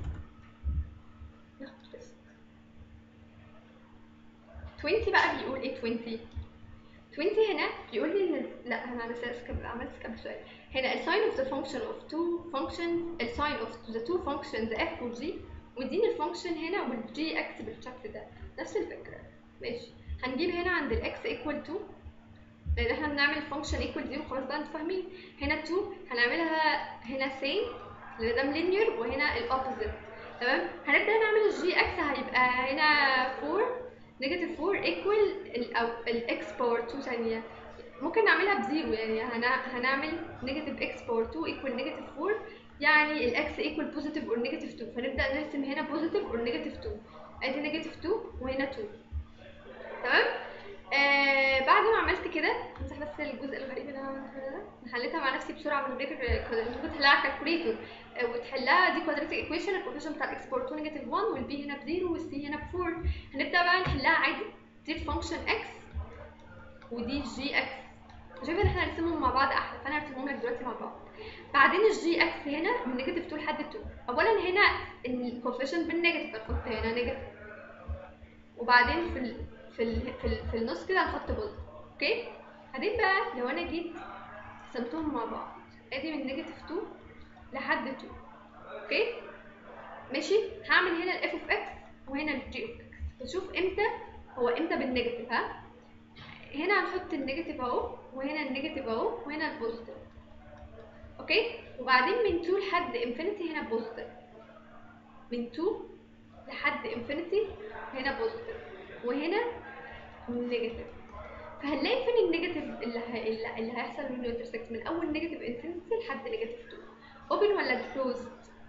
ناخد تيست 20 بقى بيقول ايه 20 20 هنا بيقول لي ان لا انا لسه سكب عملت سكب شويه هنا ال sign of the function of two functions ال sign of the two functions f و g واديني الفانكشن هنا والجي اكس بالشكل ده نفس الفكره ماشي هنجيب هنا عند الاكس equal 2 لان احنا بنعمل الفانكشن equal 0 خلاص بقى انتوا فاهمين هنا 2 هنعملها هنا same لان ده لينير وهنا الاوبوزيت تمام هنبدا نعمل الجي اكس هيبقى هنا 4 نيجاتيف 4 ايكوال الاكس باور 2 ثانيه ممكن نعملها بزيرو يعني هنا هنعمل نيجاتيف اكس باور 2 ايكوال نيجاتيف 4 يعني الاكس ايكوال بوزيتيف اور نيجاتيف 2 فنبدا نرسم هنا بوزيتيف اور نيجاتيف 2 ادي نيجاتيف 2 وهنا 2 تمام آه بعد ما عملت كده امسح بس الجزء الغريب اللي انا عملته ده أنا حليتها مع نفسي بسرعه من غير ممكن تحلها على الكالكوليتور آه وتحلها دي كوادراتيك ايكويشن الكوفيشن بتاع الاكس باور 2 نيجاتيف 1 والبي هنا بزيرو والسي هنا ب 4 هنبدا بقى نحلها عادي دي الفانكشن اكس ودي الجي اكس شايفه ان احنا هنرسمهم مع بعض احلى فانا هرسمهم لك دلوقتي مع بعض بعدين الجي اكس هنا من نيجاتيف 2 لحد 2 اولا هنا الكوفيشن بالنيجاتيف هنحط هنا نيجاتيف وبعدين في ال... في ال... في, ال... في النص كده هنحط بوزيتيف اوكي بعدين بقى لو انا جيت قسمتهم مع بعض ادي من نيجاتيف 2 لحد 2 اوكي ماشي هعمل هنا الاف اوف اكس وهنا الجي اوف اكس فشوف امتى هو امتى بالنيجاتيف ها هنا هنحط النيجاتيف اهو وهنا النيجاتيف اهو وهنا البوزيتيف اوكي وبعدين من 2 لحد انفينيتي هنا بوزيتيف من 2 لحد انفينيتي هنا بوزيتيف وهنا نيجاتيف فهنلاقي فين النيجاتيف اللي, ه... اللي اللي هيحصل منه انترسكت من اول نيجاتيف انفينيتي لحد نيجاتيف 2 اوبن ولا كلوزد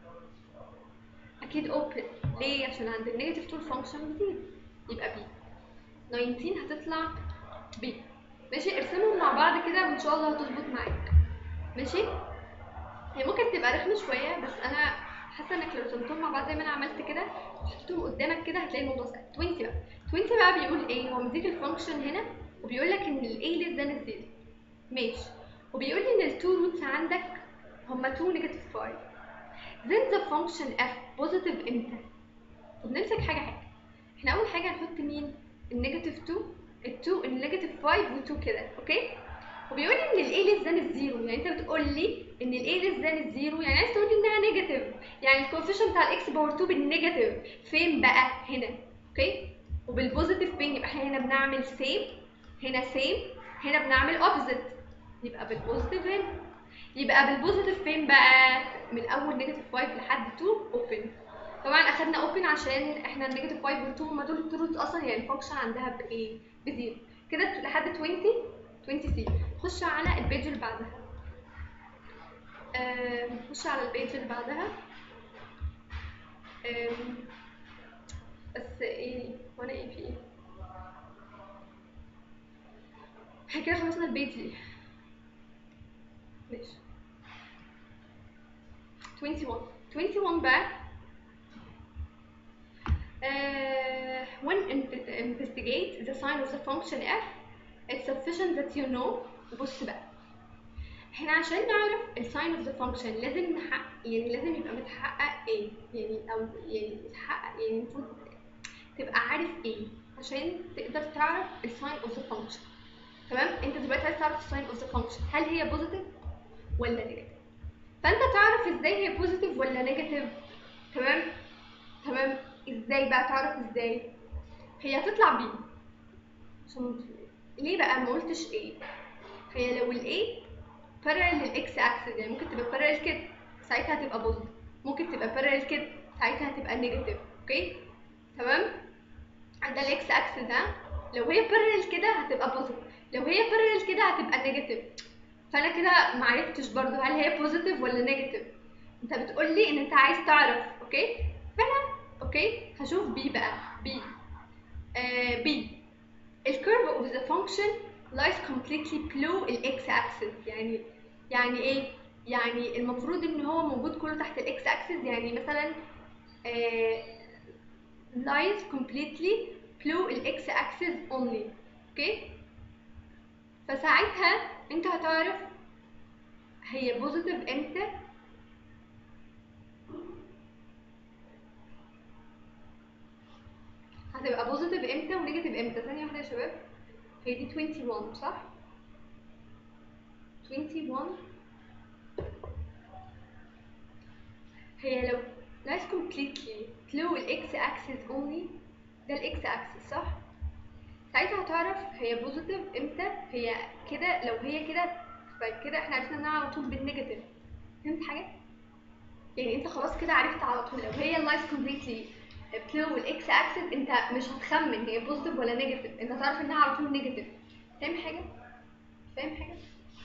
اكيد اوبن ليه عشان عند النيجاتيف 2 الفانكشن بزيرو يبقى بي 19 هتطلع بي ماشي ارسمهم مع بعض كده وان شاء الله هتظبط معاك ماشي هي ممكن تبقى رخمه شويه بس انا حاسه انك لو رسمتهم مع بعض زي ما انا عملت كده وحطيتهم قدامك كده هتلاقي الموضوع سهل 20 بقى 20 بقى بيقول ايه هو مديك الفانكشن هنا وبيقول لك ان الاي ليس ذان الزيرو ماشي وبيقول لي ان التو روتس عندك هما 2 نيجاتيف 5 then the function f positive امتى طب نمسك حاجه حاجه احنا اول حاجه هنحط مين النيجاتيف 2 ال2 النيجاتيف 5 و2 كده اوكي وبيقول لي ان الاي ليس ذان الزيرو يعني انت بتقول لي ان الاي ليس ذان الزيرو يعني عايز تقول لي انها نيجاتيف يعني الكوفيشنت بتاع الاكس باور 2 بالنيجاتيف فين بقى هنا اوكي وبالبوزيتيف فين يبقى احنا هنا بنعمل سيم هنا سيم هنا بنعمل اوبوزيت يبقى بالبوزيتيف هنا يبقى بالبوزيتيف فين بقى من اول نيجاتيف 5 لحد 2 اوبن طبعا اخدنا اوبن عشان احنا النيجاتيف 5 وال 2 هما دول التروت اصلا يعني الفانكشن عندها بايه بزيرو كده لحد 20 20 سي خش على البيج اللي بعدها آم، خش على البيج اللي بعدها آم، بس ايه وانا ايه في ايه احنا كده خلصنا البيج دي ماشي 21 21 بقى uh, when inve- investigate the sign of the function f it's sufficient that you know بص بقى احنا عشان نعرف الساين اوف ذا فانكشن لازم نحقق يعني لازم يبقى متحقق ايه يعني او يعني متحقق يعني المفروض تبقى عارف ايه عشان تقدر تعرف الساين اوف ذا فانكشن تمام انت دلوقتي عايز تعرف الساين اوف ذا فانكشن هل هي بوزيتيف ولا نيجاتيف فانت تعرف ازاي هي بوزيتيف ولا نيجاتيف تمام تمام ازاي بقى تعرف ازاي هي هتطلع بي عشان ليه بقى ما قلتش ايه هي لو الاي بارل للاكس اكسس يعني ممكن تبقى بارل كده ساعتها هتبقى بوزيتيف ممكن تبقى بارل كده ساعتها هتبقى نيجاتيف اوكي تمام عندها الاكس اكسس ها لو هي بارل كده هتبقى بوزيتيف لو هي بارل كده هتبقى نيجاتيف فانا كده معرفتش برضو هل هي بوزيتيف ولا نيجاتيف انت بتقول لي ان انت عايز تعرف اوكي فانا اوكي هشوف بي بقى بي آه بي الكيرف اوف ذا فانكشن lies completely below الاكس axis يعني يعني ايه يعني المفروض ان هو موجود كله تحت الاكس axis يعني مثلا آه lies completely below الاكس axis only اوكي فساعتها انت هتعرف هي بوزيتيف امتى هتبقى بوزيتيف امتى ونيجاتيف امتى ثانية واحدة يا شباب هي دي 21 صح 21 هي لو lies completely below الاكس axis only ده الاكس axis صح ساعتها هتعرف هي بوزيتيف امتى هي كده لو هي كده فكده احنا عرفنا انها على طول بالنيجاتيف فهمت حاجه يعني انت خلاص كده عرفت على طول لو هي اللايف كومبليتلي بلو والاكس اكسس انت مش هتخمن هي بوزيتيف ولا نيجاتيف انت هتعرف انها على طول نيجاتيف فاهم حاجه فاهم حاجه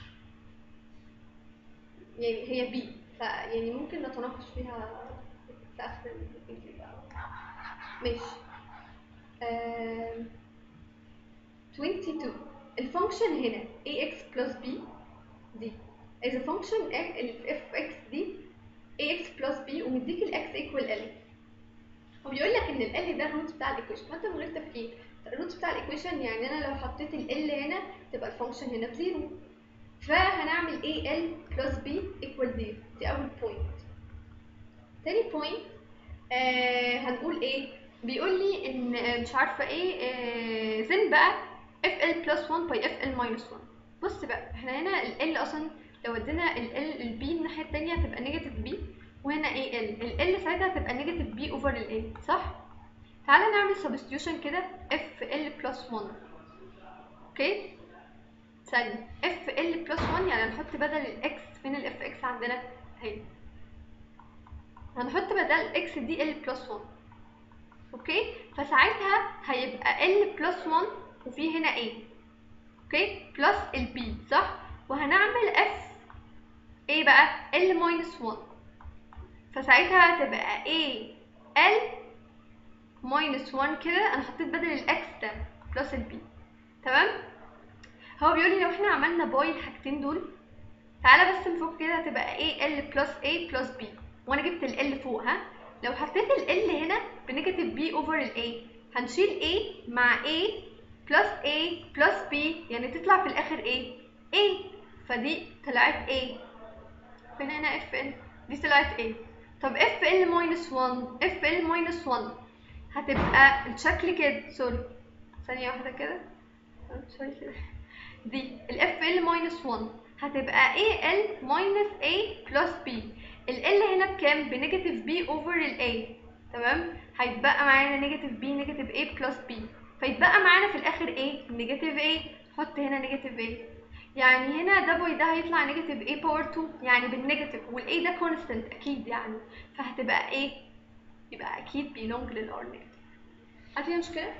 يعني هي بي فيعني ممكن نتناقش فيها في اخر الفيديو بقى ماشي آم، 22 الفانكشن هنا ax plus b دي is a function ال fx دي ax plus b ومديك الاكس equal l وبيقول لك ان ال ده الروت بتاع الايكويشن فانت من غير تفكير الروت بتاع الايكويشن يعني انا لو حطيت ال L هنا تبقى الفانكشن هنا بزيرو فهنعمل a l plus b equal 0 دي اول بوينت تاني بوينت آه هنقول ايه بيقول لي ان آه، مش عارفه ايه آه زن بقى اف ال بلس 1 باي اف ال ماينس 1 بص بقى احنا هنا ال ال اصلا لو ادينا ال ال البي الناحيه التانية هتبقى نيجاتيف بي وهنا ايه ال ال ال ساعتها هتبقى نيجاتيف بي اوفر ال ال صح تعالى نعمل سبستيوشن كده اف ال بلس 1 اوكي ثانية اف ال بلس 1 يعني هنحط بدل الاكس فين الاف اكس عندنا اهي هنحط بدل اكس دي ال بلس 1 اوكي فساعتها هيبقى ال بلس 1 وفي هنا ايه اوكي بلس البي صح وهنعمل اف ايه بقى ال ماينس 1 فساعتها هتبقى ايه ال ماينس 1 كده انا حطيت بدل الاكس ده بلس البي تمام هو بيقول لي لو احنا عملنا باي الحاجتين دول تعالى بس نفك كده هتبقى ايه ال بلس a بلس b وانا جبت ال ال فوق ها لو حطيت ال ال هنا بنيجاتيف b اوفر ال a هنشيل a مع a بلس a بلس b يعني تطلع في الاخر a a فدي طلعت a فين هنا اف ال دي طلعت a طب اف ال ماينس 1 اف ال ماينس 1 هتبقى الشكل كده سوري ثانية واحدة كده سوري كده دي الاف ال ماينس 1 هتبقى a l ماينس a بلس b ال l هنا بكام بنيجاتيف b اوفر ال a تمام هيتبقى معانا نيجاتيف b نيجاتيف a بلس b فيتبقى معانا في الاخر a نيجاتيف a حط هنا نيجاتيف a يعني هنا ده باي ده هيطلع نيجاتيف a باور 2 يعني بالنيجاتيف وال a ده كونستنت اكيد يعني فهتبقى a يبقى اكيد بيلونج للار نيجاتيف هل فيها مشكله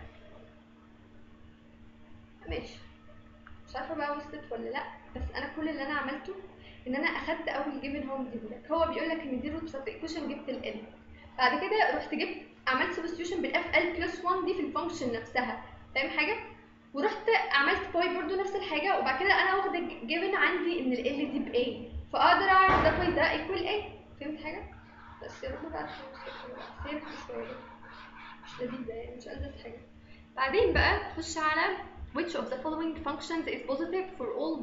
ماشي مش عارفه بقى وصلت ولا لا بس انا كل اللي انا عملته ان انا اخدت اول جيفن هو مديهولك هو بيقول لك ان دي روت بتاعت الايكويشن جبت ال ال بعد كده رحت جبت عملت سبستيوشن بالاف ال بلس 1 دي في الفانكشن نفسها فاهم حاجه ورحت عملت باي برضو نفس الحاجه وبعد كده انا واخده جيفن عندي ان ال ال دي ب a فاقدر اعرف ده باي ده ايكوال a فهمت حاجه بس يا رب بقى سيرك شويه مش لذيذه يعني مش ألذذ حاجه بعدين بقى نخش على which of the following functions is positive for all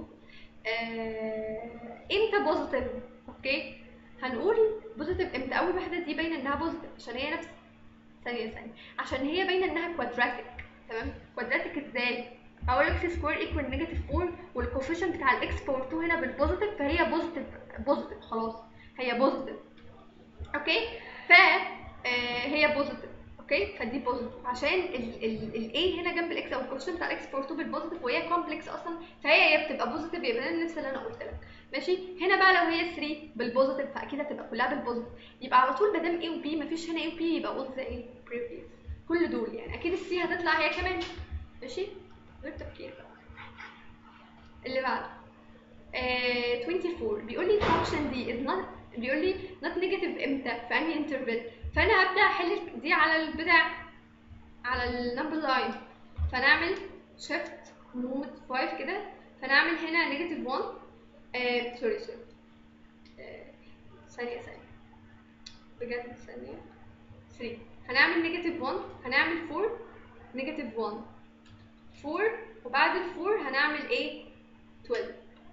آه، امتى بوزيتيف اوكي هنقول بوزيتيف امتى اول واحده دي باينه انها بوزيتيف عشان هي نفس ثانيه ثانيه عشان هي باينه انها كوادراتيك تمام كوادراتيك ازاي هقول اكس سكوير ايكوال نيجاتيف 4 والكوفيشنت بتاع الاكس باور 2 هنا بالبوزيتيف فهي بوزيتيف بوزيتيف خلاص هي بوزيتيف اوكي ف آه، هي بوزيتيف اوكي فدي بوزيتيف عشان الاي هنا جنب الاكس او الكوفيشنت بتاع الاكس باور 2 بالبوزيتيف وهي كومبلكس اصلا فهي يا بتبقى بوزيتيف يبقى نفس اللي انا قلت لك ماشي هنا بقى لو هي 3 بالبوزيتيف فاكيد هتبقى كلها بالبوزيتيف يبقى على طول ما دام اي وبي مفيش هنا اي وبي يبقى all the ايه previous كل دول يعني اكيد السي هتطلع هي كمان ماشي غير تفكير بقى اللي بعده آه 24 بيقول لي الفانكشن دي is not بيقول لي not negative امتى في انهي انترفال فانا هبدا احل دي على البتاع على النمبر لاين فنعمل شيفت نود 5 كده فنعمل هنا نيجاتيف 1 آه سوري سوري آه، ثانية ثانية بجد ثانية 3 هنعمل نيجاتيف 1 هنعمل 4 نيجاتيف 1 4 وبعد ال 4 هنعمل ايه 12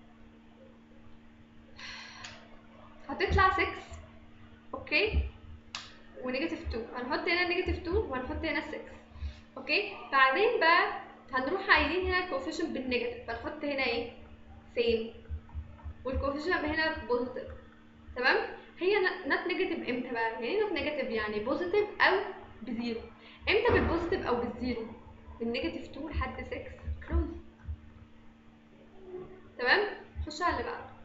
هتطلع 6 اوكي ونيجاتيف 2 هنحط هنا نيجاتيف 2 وهنحط هنا 6 اوكي بعدين بقى هنروح قايلين هنا الكوفيشنت بالنيجاتيف فنحط هنا ايه سيم والكوفيشنت هنا بوزيتيف تمام هي نوت نيجاتيف امتى بقى يعني نوت نيجاتيف يعني بوزيتيف او بزيرو امتى بالبوزيتيف او بالزيرو من نيجاتيف 2 لحد 6 كلوز تمام خش على اللي بعده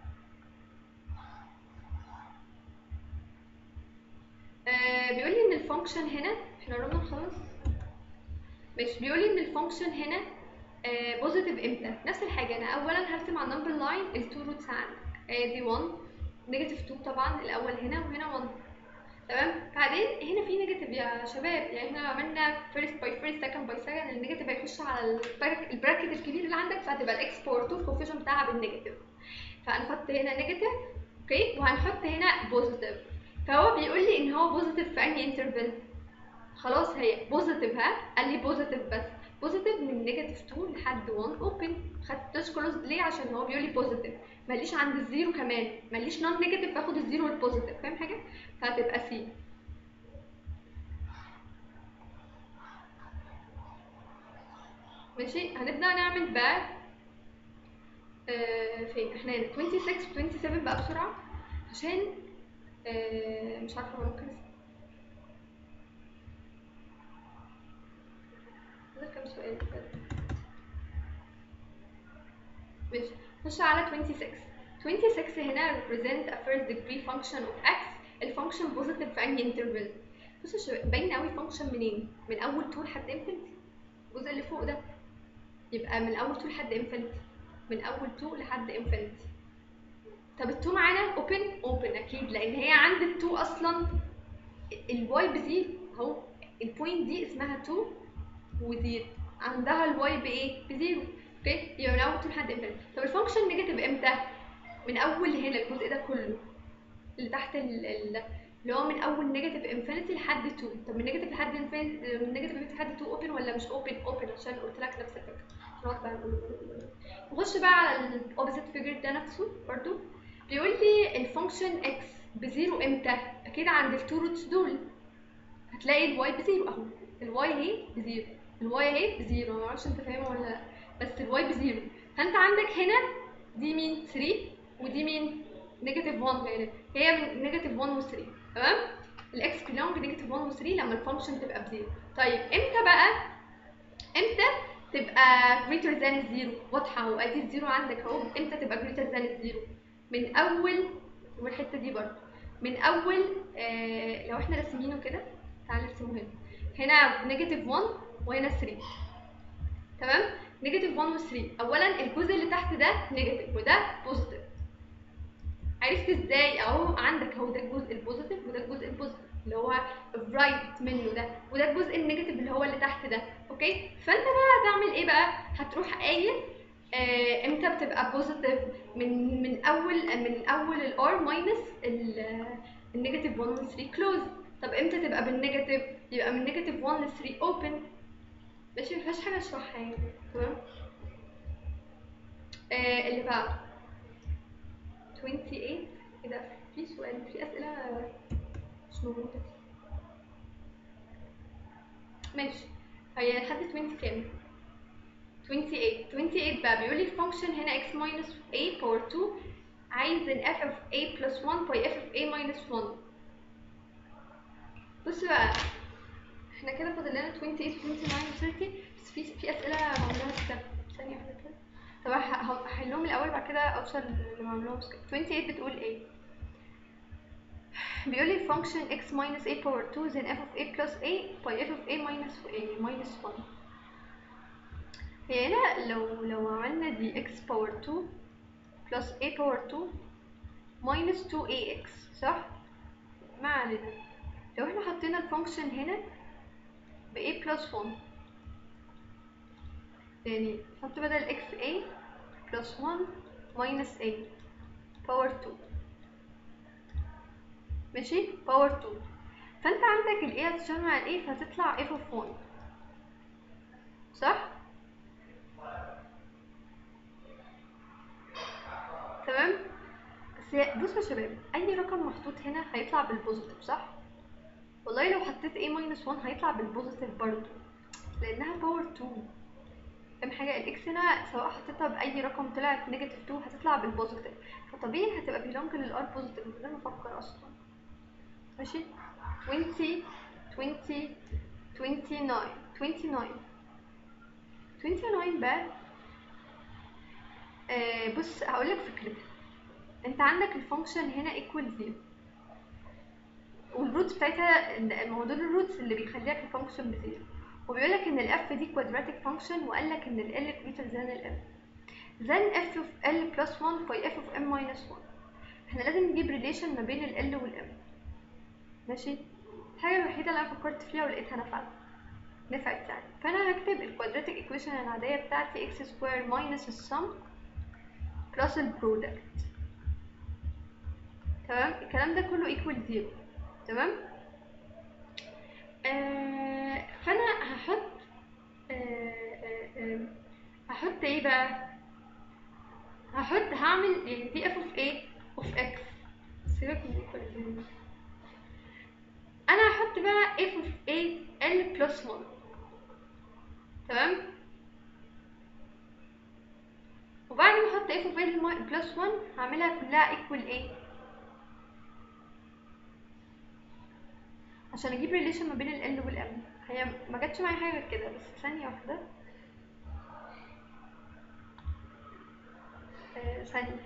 آه بيقول لي ان الفانكشن هنا احنا قربنا نخلص ماشي بيقول لي ان الفانكشن هنا بوزيتيف امتى نفس الحاجه انا اولا هرسم على النمبر لاين التو روتس عندك ادي 1 نيجاتيف 2 طبعا الاول هنا وهنا 1 تمام بعدين هنا في نيجاتيف يا شباب يعني احنا لو عملنا فيرست باي فيرست سكند باي سكند النيجاتيف هيخش على البراك- البراكت الكبير اللي عندك فهتبقى الاكسبورت الكوفيشن بتاعها بالنيجاتيف فهنحط هنا نيجاتيف اوكي وهنحط هنا بوزيتيف فهو بيقول لي ان هو بوزيتيف في انهي انترفال خلاص هي بوزيتيف ها قال لي بوزيتيف بس بوزيتيف من نيجاتيف 2 لحد 1 اوبن خدتش كلوز ليه عشان هو بيقول لي بوزيتيف ماليش عند الزيرو كمان ماليش نون نيجاتيف باخد الزيرو والبوزيتيف فاهم حاجه فهتبقى سي ماشي هنبدا نعمل بقى آه فين احنا هنا 26 و 27 بقى بسرعه عشان آه مش عارفه ممكن هذا كام سؤال بجد ماشي نخش على 26 26 هنا represent a first degree function of x الفانكشن بوزيتيف في انهي انترفال بصوا يا شباب باين قوي فانكشن منين من اول طول لحد انفينيتي الجزء اللي فوق ده يبقى من اول 2 لحد انفينيتي من اول 2 لحد انفينيتي طب ال2 معانا اوبن اوبن اكيد لان هي عند ال2 اصلا الواي بزيرو اهو البوينت دي اسمها 2 وزيرو عندها الواي بايه بزيرو اوكي يبقى من اول 2 لحد انفينيتي طب الفانكشن نيجاتيف امتى من اول هنا الجزء ده كله اللي تحت ال ال اللي هو من اول نيجاتيف انفينيتي لحد 2 طب من نيجاتيف لحد انفينيتي من نيجاتيف انفينيتي لحد 2 اوبن ولا مش اوبن اوبن عشان قلت لك نفس الفكره خلاص بقى نخش بقى على الاوبزيت فيجر ده نفسه برضو بيقول لي الفانكشن اكس بزيرو امتى اكيد عند التو روتس دول هتلاقي الواي بزيرو اهو الواي اهي بزيرو الواي اهي بزيرو ما اعرفش انت فاهمه ولا لا بس الواي بزيرو فانت عندك هنا دي مين 3 ودي مين نيجاتيف 1 هنا هي من نيجاتيف 1 و 3 تمام الاكس بيلونج نيجاتيف 1 و 3 لما الفانكشن تبقى بزيرو طيب امتى بقى امتى تبقى greater than الزيرو واضحه وادي الزيرو عندك اهو امتى تبقى greater than الزيرو من اول والحته دي برضه من اول آه لو احنا راسمينه كده تعالى نرسمه هنا هنا نيجاتيف 1 وهنا 3 تمام نيجاتيف 1 و 3 اولا الجزء اللي تحت ده نيجاتيف وده بوزيتيف عرفت ازاي اهو عندك اهو ده الجزء البوزيتيف وده الجزء البوزيتيف اللي هو الرايت منه ده وده الجزء النيجاتيف اللي هو اللي تحت ده اوكي فانت بقى هتعمل ايه بقى هتروح قايل آه امتى بتبقى بوزيتيف من من اول من اول الار ماينس النيجاتيف 1 و 3 كلوز طب امتى تبقى بالنيجاتيف يبقى من نيجاتيف 1 ل 3 اوبن ماشي مفيهاش حاجه اشرحها يعني تمام آه اللي بعده 28 ايه ده في سؤال في اسئله مش موجوده ماشي هي لحد 20 كام 28 28 بقى بيقول لي الفانكشن هنا x minus a باور 2 عايز ال f of a plus 1 باي f of a minus 1 بص بقى احنا كده فاضل لنا 28 29 30 بس في في اسئله معمولها سكيب ثانيه واحده كده طب هحلهم الاول بعد كده اوصل اللي معمولهم سكيب 28 بتقول ايه بيقول لي function x minus a power 2 then f of a plus a by f of a minus a minus 1 هي هنا لو لو عملنا دي x power 2 plus a power 2 minus 2ax صح؟ ما علينا لو احنا حطينا الفانكشن هنا ب a plus 1 يعني نحط بدل x a plus 1 minus a power 2 ماشي باور 2 فانت عندك ال a هتشتغل مع ال a فهتطلع f of 1 صح تمام بس بصوا يا شباب اي رقم محطوط هنا هيطلع بالبوزيتيف صح والله لو حطيت a minus 1 هيطلع بالبوزيتيف برضه لانها باور 2 فاهم حاجه الاكس هنا سواء حطيتها باي رقم طلعت نيجاتيف 2 هتطلع بالبوزيتيف فطبيعي هتبقى بيلونج للار بوزيتيف من غير ما افكر اصلا ماشي 20 20 29 29 29 بقى آه بص هقول لك فكرتها انت عندك الفانكشن هنا ايكوال زيرو والروتس بتاعتها ما هو دول الروتس اللي بيخليك الفانكشن بزيرو وبيقول لك ان الاف دي كوادراتيك فانكشن وقال لك ان ال greater than ال m then f of l plus 1 by f of m minus 1 احنا لازم نجيب ريليشن ما بين ال l وال m ماشي الحاجة الوحيدة اللي انا فكرت فيها ولقيتها نفعت نفعت يعني فانا هكتب الكوادراتيك ايكويشن العادية بتاعتي x square minus السم plus البرودكت تمام الكلام ده كله equal زيرو تمام آه فانا هحط آه آه آه هحط ايه بقى هحط هعمل يعني دي f of a of x سيبك من equal زيرو انا هحط بقى f of a l plus 1 تمام وبعد ما احط f of l plus 1 هعملها كلها equal a عشان اجيب ريليشن ما بين ال L وال M هي ما جاتش معايا حاجه غير كده بس ثانيه واحده آه ثانيه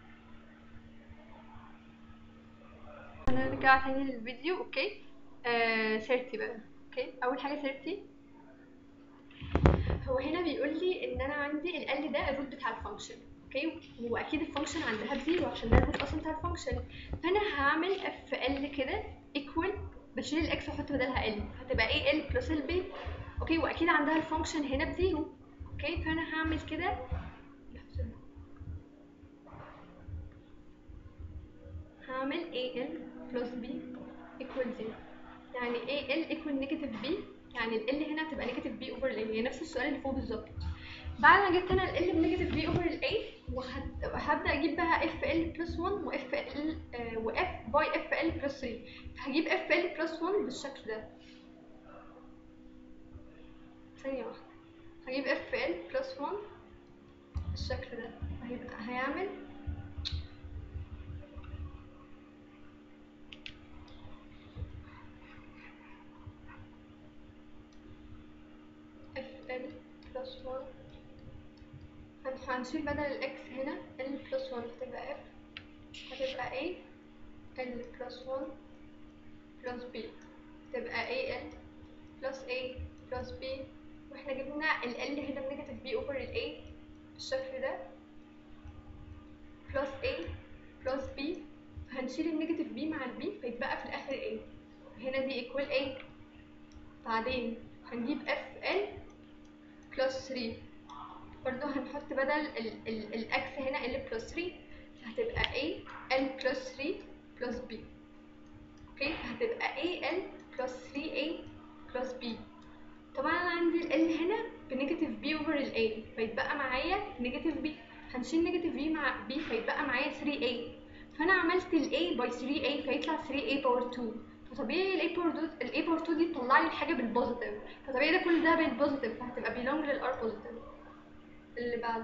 هنرجع تاني للفيديو اوكي آه سيرتي بقى اوكي اول حاجه سيرتي هو هنا بيقول لي ان ان انا عندي ال ده الروت بتاع الفانكشن اوكي واكيد الفانكشن عندها بزيرو عشان ده الروت اصلا بتاع الفانكشن فانا هعمل اف ال كده ايكوال بشيل الاكس واحط بدلها ال هتبقى ايه ال بلس ال بي اوكي واكيد عندها الفانكشن هنا بزيرو اوكي فانا هعمل كده هعمل al plus b equal 0 يعني al equal negative b يعني ال L هنا هتبقى negative b over ال A هي نفس السؤال اللي فوق بالظبط بعد ما جبت انا ال L بنيجاتيف b over ال A وهبدا اجيب بقى اف ال بلس 1 واف ال واف باي اف ال بلس 3 فهجيب اف ال بلس 1 بالشكل ده ثانية واحدة هجيب اف ال بلس 1 بالشكل ده هيبقى هيعمل اف ال بلس 1 هنشيل بدل الاكس هنا ال بلس 1 هتبقى اف هتبقى a ال بلس 1 بلس b تبقى a ال بلس a بلس b واحنا جبنا ال L هنا بنيجاتيف b over ال a بالشكل ده بلس a بلس b هنشيل النيجاتيف b مع ال b فيتبقى في الاخر a هنا دي equal a بعدين هنجيب f l بلس 3 برضو هنحط بدل ال ال الاكس هنا ال بلس 3 هتبقى a l بلس 3 بلس b اوكي هتبقى a l بلس 3a بلس b طبعا انا عندي ال L هنا بنيجاتيف b اوفر ال a فيتبقى معايا نيجاتيف b هنشيل نيجاتيف b مع b فيتبقى معايا 3a فانا عملت ال a باي 3a فيطلع 3a باور 2 فطبيعي ال a باور 2 ال a باور 2 دي تطلع لي الحاجه بالبوزيتيف فطبيعي ده كل ده بالبوزيتيف فهتبقى belong لل r بوزيتيف اللي بعده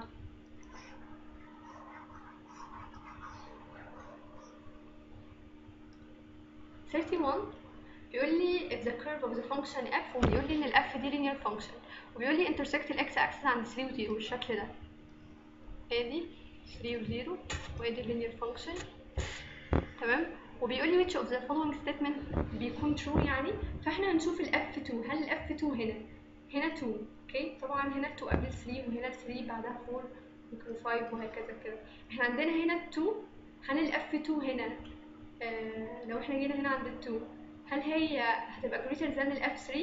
thirty one بيقول لي if the curve of the function f وبيقول لي ان ال f دي linear function وبيقول لي intersect ال x axis عند 3 و 0 بالشكل ده ادي 3 و 0 وادي linear function تمام وبيقول لي which of the following statement بيكون true يعني فاحنا هنشوف ال f2 هل ال f2 هنا هنا 2 اوكي طبعا هنا 2 قبل 3 وهنا 3 بعدها 4 ممكن 5 وهكذا كده احنا عندنا هنا 2 هل ال f2 هنا آه لو احنا جينا هنا عند ال 2 هل هي هتبقى greater than ال F3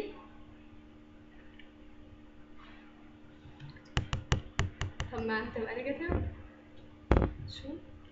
طب ما هتبقى نيجاتيف شو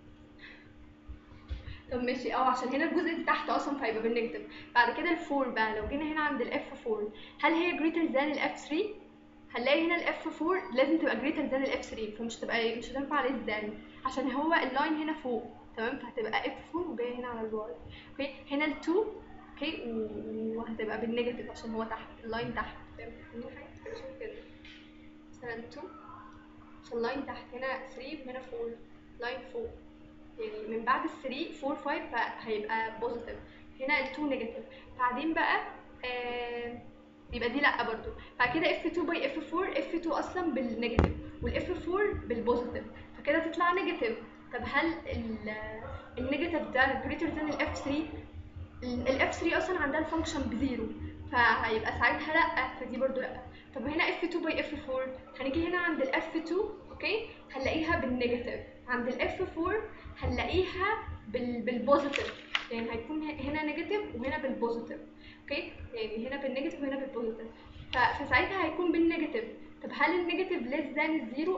طب ماشي اه عشان هنا الجزء اللي تحت اصلا فهيبقى بالنيجاتيف بعد كده الفور بقى لو جينا هنا عند الاف 4 هل هي greater than الاف 3 هنلاقي هنا الاف 4 لازم تبقى greater than الاف 3 فمش تبقى مش هتنفع عليه ازاي عشان هو اللاين هنا فوق تمام فهتبقى اف 4 وجايه هنا على الواي اوكي هنا ال 2 اوكي وهتبقى بالنيجاتيف عشان هو تحت اللاين تحت فاهم حاجه شوف كده مثلا 2 عشان اللاين تحت هنا 3 وهنا 4 لاين فوق يعني من بعد ال 3 4 5 فهيبقى بوزيتيف هنا ال 2 نيجاتيف بعدين بقى آه يبقى دي لا برضو بعد كده اف 2 باي اف 4 اف 2 اصلا بالنيجاتيف والاف 4 بالبوزيتيف فكده تطلع نيجاتيف طب هل النيجاتيف ده جريتر ذان الاف 3 الاف 3 اصلا عندها الفانكشن بزيرو فهيبقى ساعتها لا فدي برضو لا طب هنا اف 2 باي اف 4 هنيجي هنا عند الاف 2 اوكي هنلاقيها بالنيجاتيف عند الاف 4 هنلاقيها بال... بالبوزيتيف يعني هيكون هنا نيجاتيف وهنا بالبوزيتيف اوكي يعني هنا بالنيجاتيف وهنا بالبوزيتيف ف... فساعتها هيكون بالنيجاتيف طب هل النيجاتيف ليس ذان الزيرو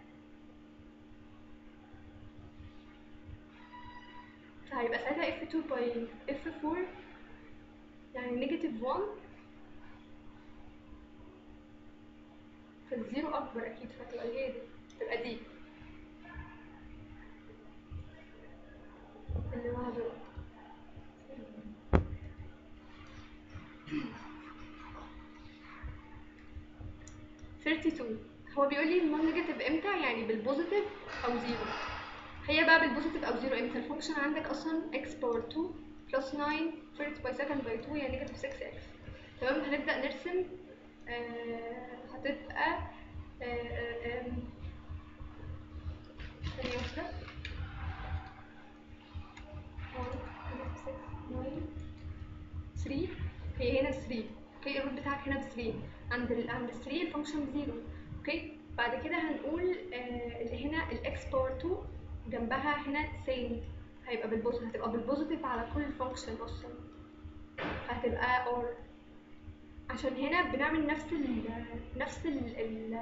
فهيبقى ساعتها f2 باي f4 يعني نيجاتيف 1 فالزيرو اكبر اكيد فتبقى هي دي تبقى دي اللي بعده ثيرتي تو هو بيقول لي النون نيجاتيف امتى يعني بالبوزيتيف او زيرو هي بقى بالبوزيتيف او زيرو امتى الفانكشن عندك اصلا x باور 2 بلس 9 first باي second باي 2 يعني نيجاتيف 6 x تمام هنبدا نرسم آه هتبقى ثانية واحدة 3 هي هنا 3 اوكي الروت بتاعك هنا ب 3 عند ال عند 3 الفانكشن بزيرو اوكي بعد كده هنقول آه اللي هنا الاكس باور 2 جنبها هنا سيم هيبقى بالبوزيتيف هتبقى بالبوزيتيف على كل فانكشن اصلا فهتبقى اور عشان هنا بنعمل نفس ال نفس ال ال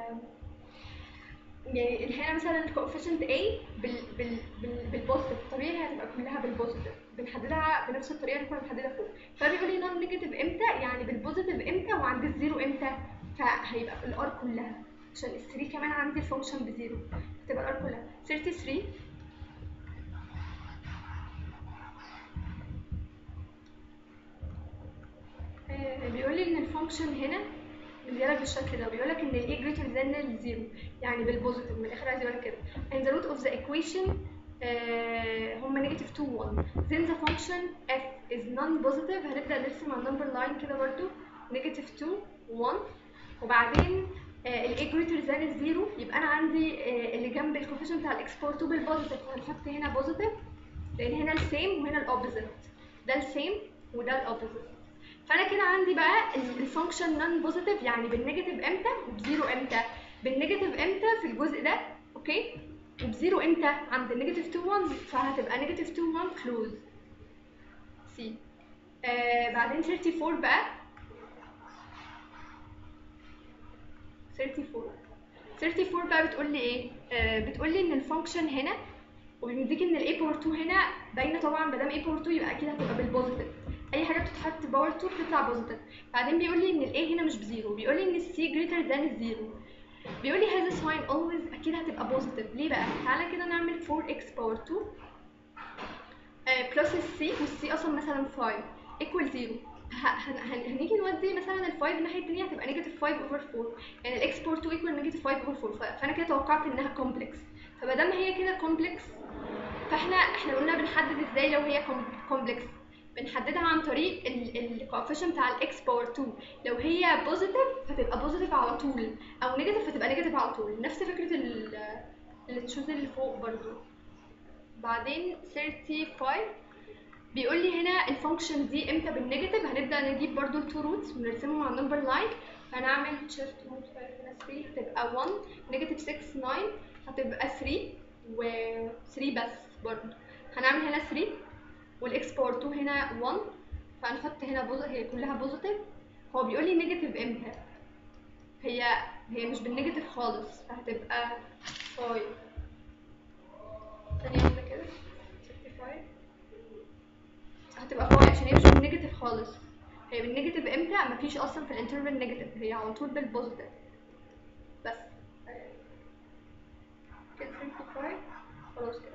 يعني هنا مثلا الكوفيشنت A بال بال بال بالبوزيتيف طبيعي هتبقى كلها بالبوزيتيف بنحددها بنفس الطريقه اللي كنا بنحددها فوق فبيقول لي نون نيجاتيف امتى يعني بالبوزيتيف امتى وعند الزيرو امتى فهيبقى في الار كلها عشان ال 3 كمان عندي الفانكشن بزيرو هتبقى الار كلها 33 آه، بيقول لي ان الفانكشن هنا مديالك بالشكل ده بيقول لك ان الاي جريتر ذان الزيرو يعني بالبوزيتيف من الاخر عايز يقول لك كده and the root of the equation آه هم negative 2 1 then the function f is non-positive هنبدأ نرسم على النمبر لاين كده برضو negative 2 1 وبعدين آه الاي greater than الزيرو يبقى انا عندي آه اللي جنب الكوفيشن بتاع الاكسبورت بالبوزيتيف هنحط هنا بوزيتيف لان هنا السيم وهنا الاوبوزيت ده السيم وده الاوبوزيت فانا كده عندي بقى الفانكشن نون بوزيتيف يعني بالنيجاتيف امتى وبزيرو امتى بالنيجاتيف امتى في الجزء ده اوكي وبزيرو امتى عند النيجاتيف 2 1 فهتبقى نيجاتيف 2 1 كلوز سي آه بعدين 34 بقى 34 34 بقى بتقول لي ايه آه بتقول لي ان الفانكشن هنا وبيديك ان الاي باور 2 هنا باينه طبعا ما دام اي باور 2 يبقى اكيد هتبقى بالبوزيتيف اي حاجه بتتحط باور 2 بتطلع بوزيتيف بعدين بيقول لي ان الاي هنا مش بزيرو بيقول لي ان السي جريتر ذان الزيرو بيقول لي هذا ساين اولويز اكيد هتبقى بوزيتيف ليه بقى تعالى كده نعمل 4x باور 2 بلس السي والسي اصلا مثلا 5 ايكوال 0 هنيجي نودي مثلا ال 5 الناحيه الثانيه هتبقى نيجاتيف 5 اوفر 4 يعني الاكس باور 2 ايكوال نيجاتيف 5 اوفر 4 فانا كده توقعت انها كومبلكس فما دام هي كده كومبلكس فاحنا احنا قلنا بنحدد ازاي لو هي كومبلكس بنحددها عن طريق الكوفيشن بتاع الاكس باور 2 لو هي بوزيتيف هتبقى بوزيتيف على طول او نيجاتيف هتبقى نيجاتيف على طول نفس فكره التشوز اللي فوق برضو بعدين 35 بيقول لي هنا الفانكشن دي امتى بالنيجاتيف هنبدا نجيب برضو التو روتس ونرسمهم على النمبر لاين هنعمل شيفت روت 5 هنا 3 هتبقى 1 نيجاتيف 6 9 هتبقى 3 و 3 بس برضو هنعمل هنا 3 والاكس باور 2 هنا 1 فهنحط هنا بوزيتيف هي كلها بوزيتيف هو بيقول لي نيجاتيف امتى هي هي مش بالنيجاتيف خالص فهتبقى 5 ثانية واحدة كده 65 هتبقى 5 عشان هي مش بالنيجاتيف خالص هي بالنيجاتيف امتى مفيش اصلا في الانترفال نيجاتيف هي على طول بالبوزيتيف بس كده 65 خلاص كده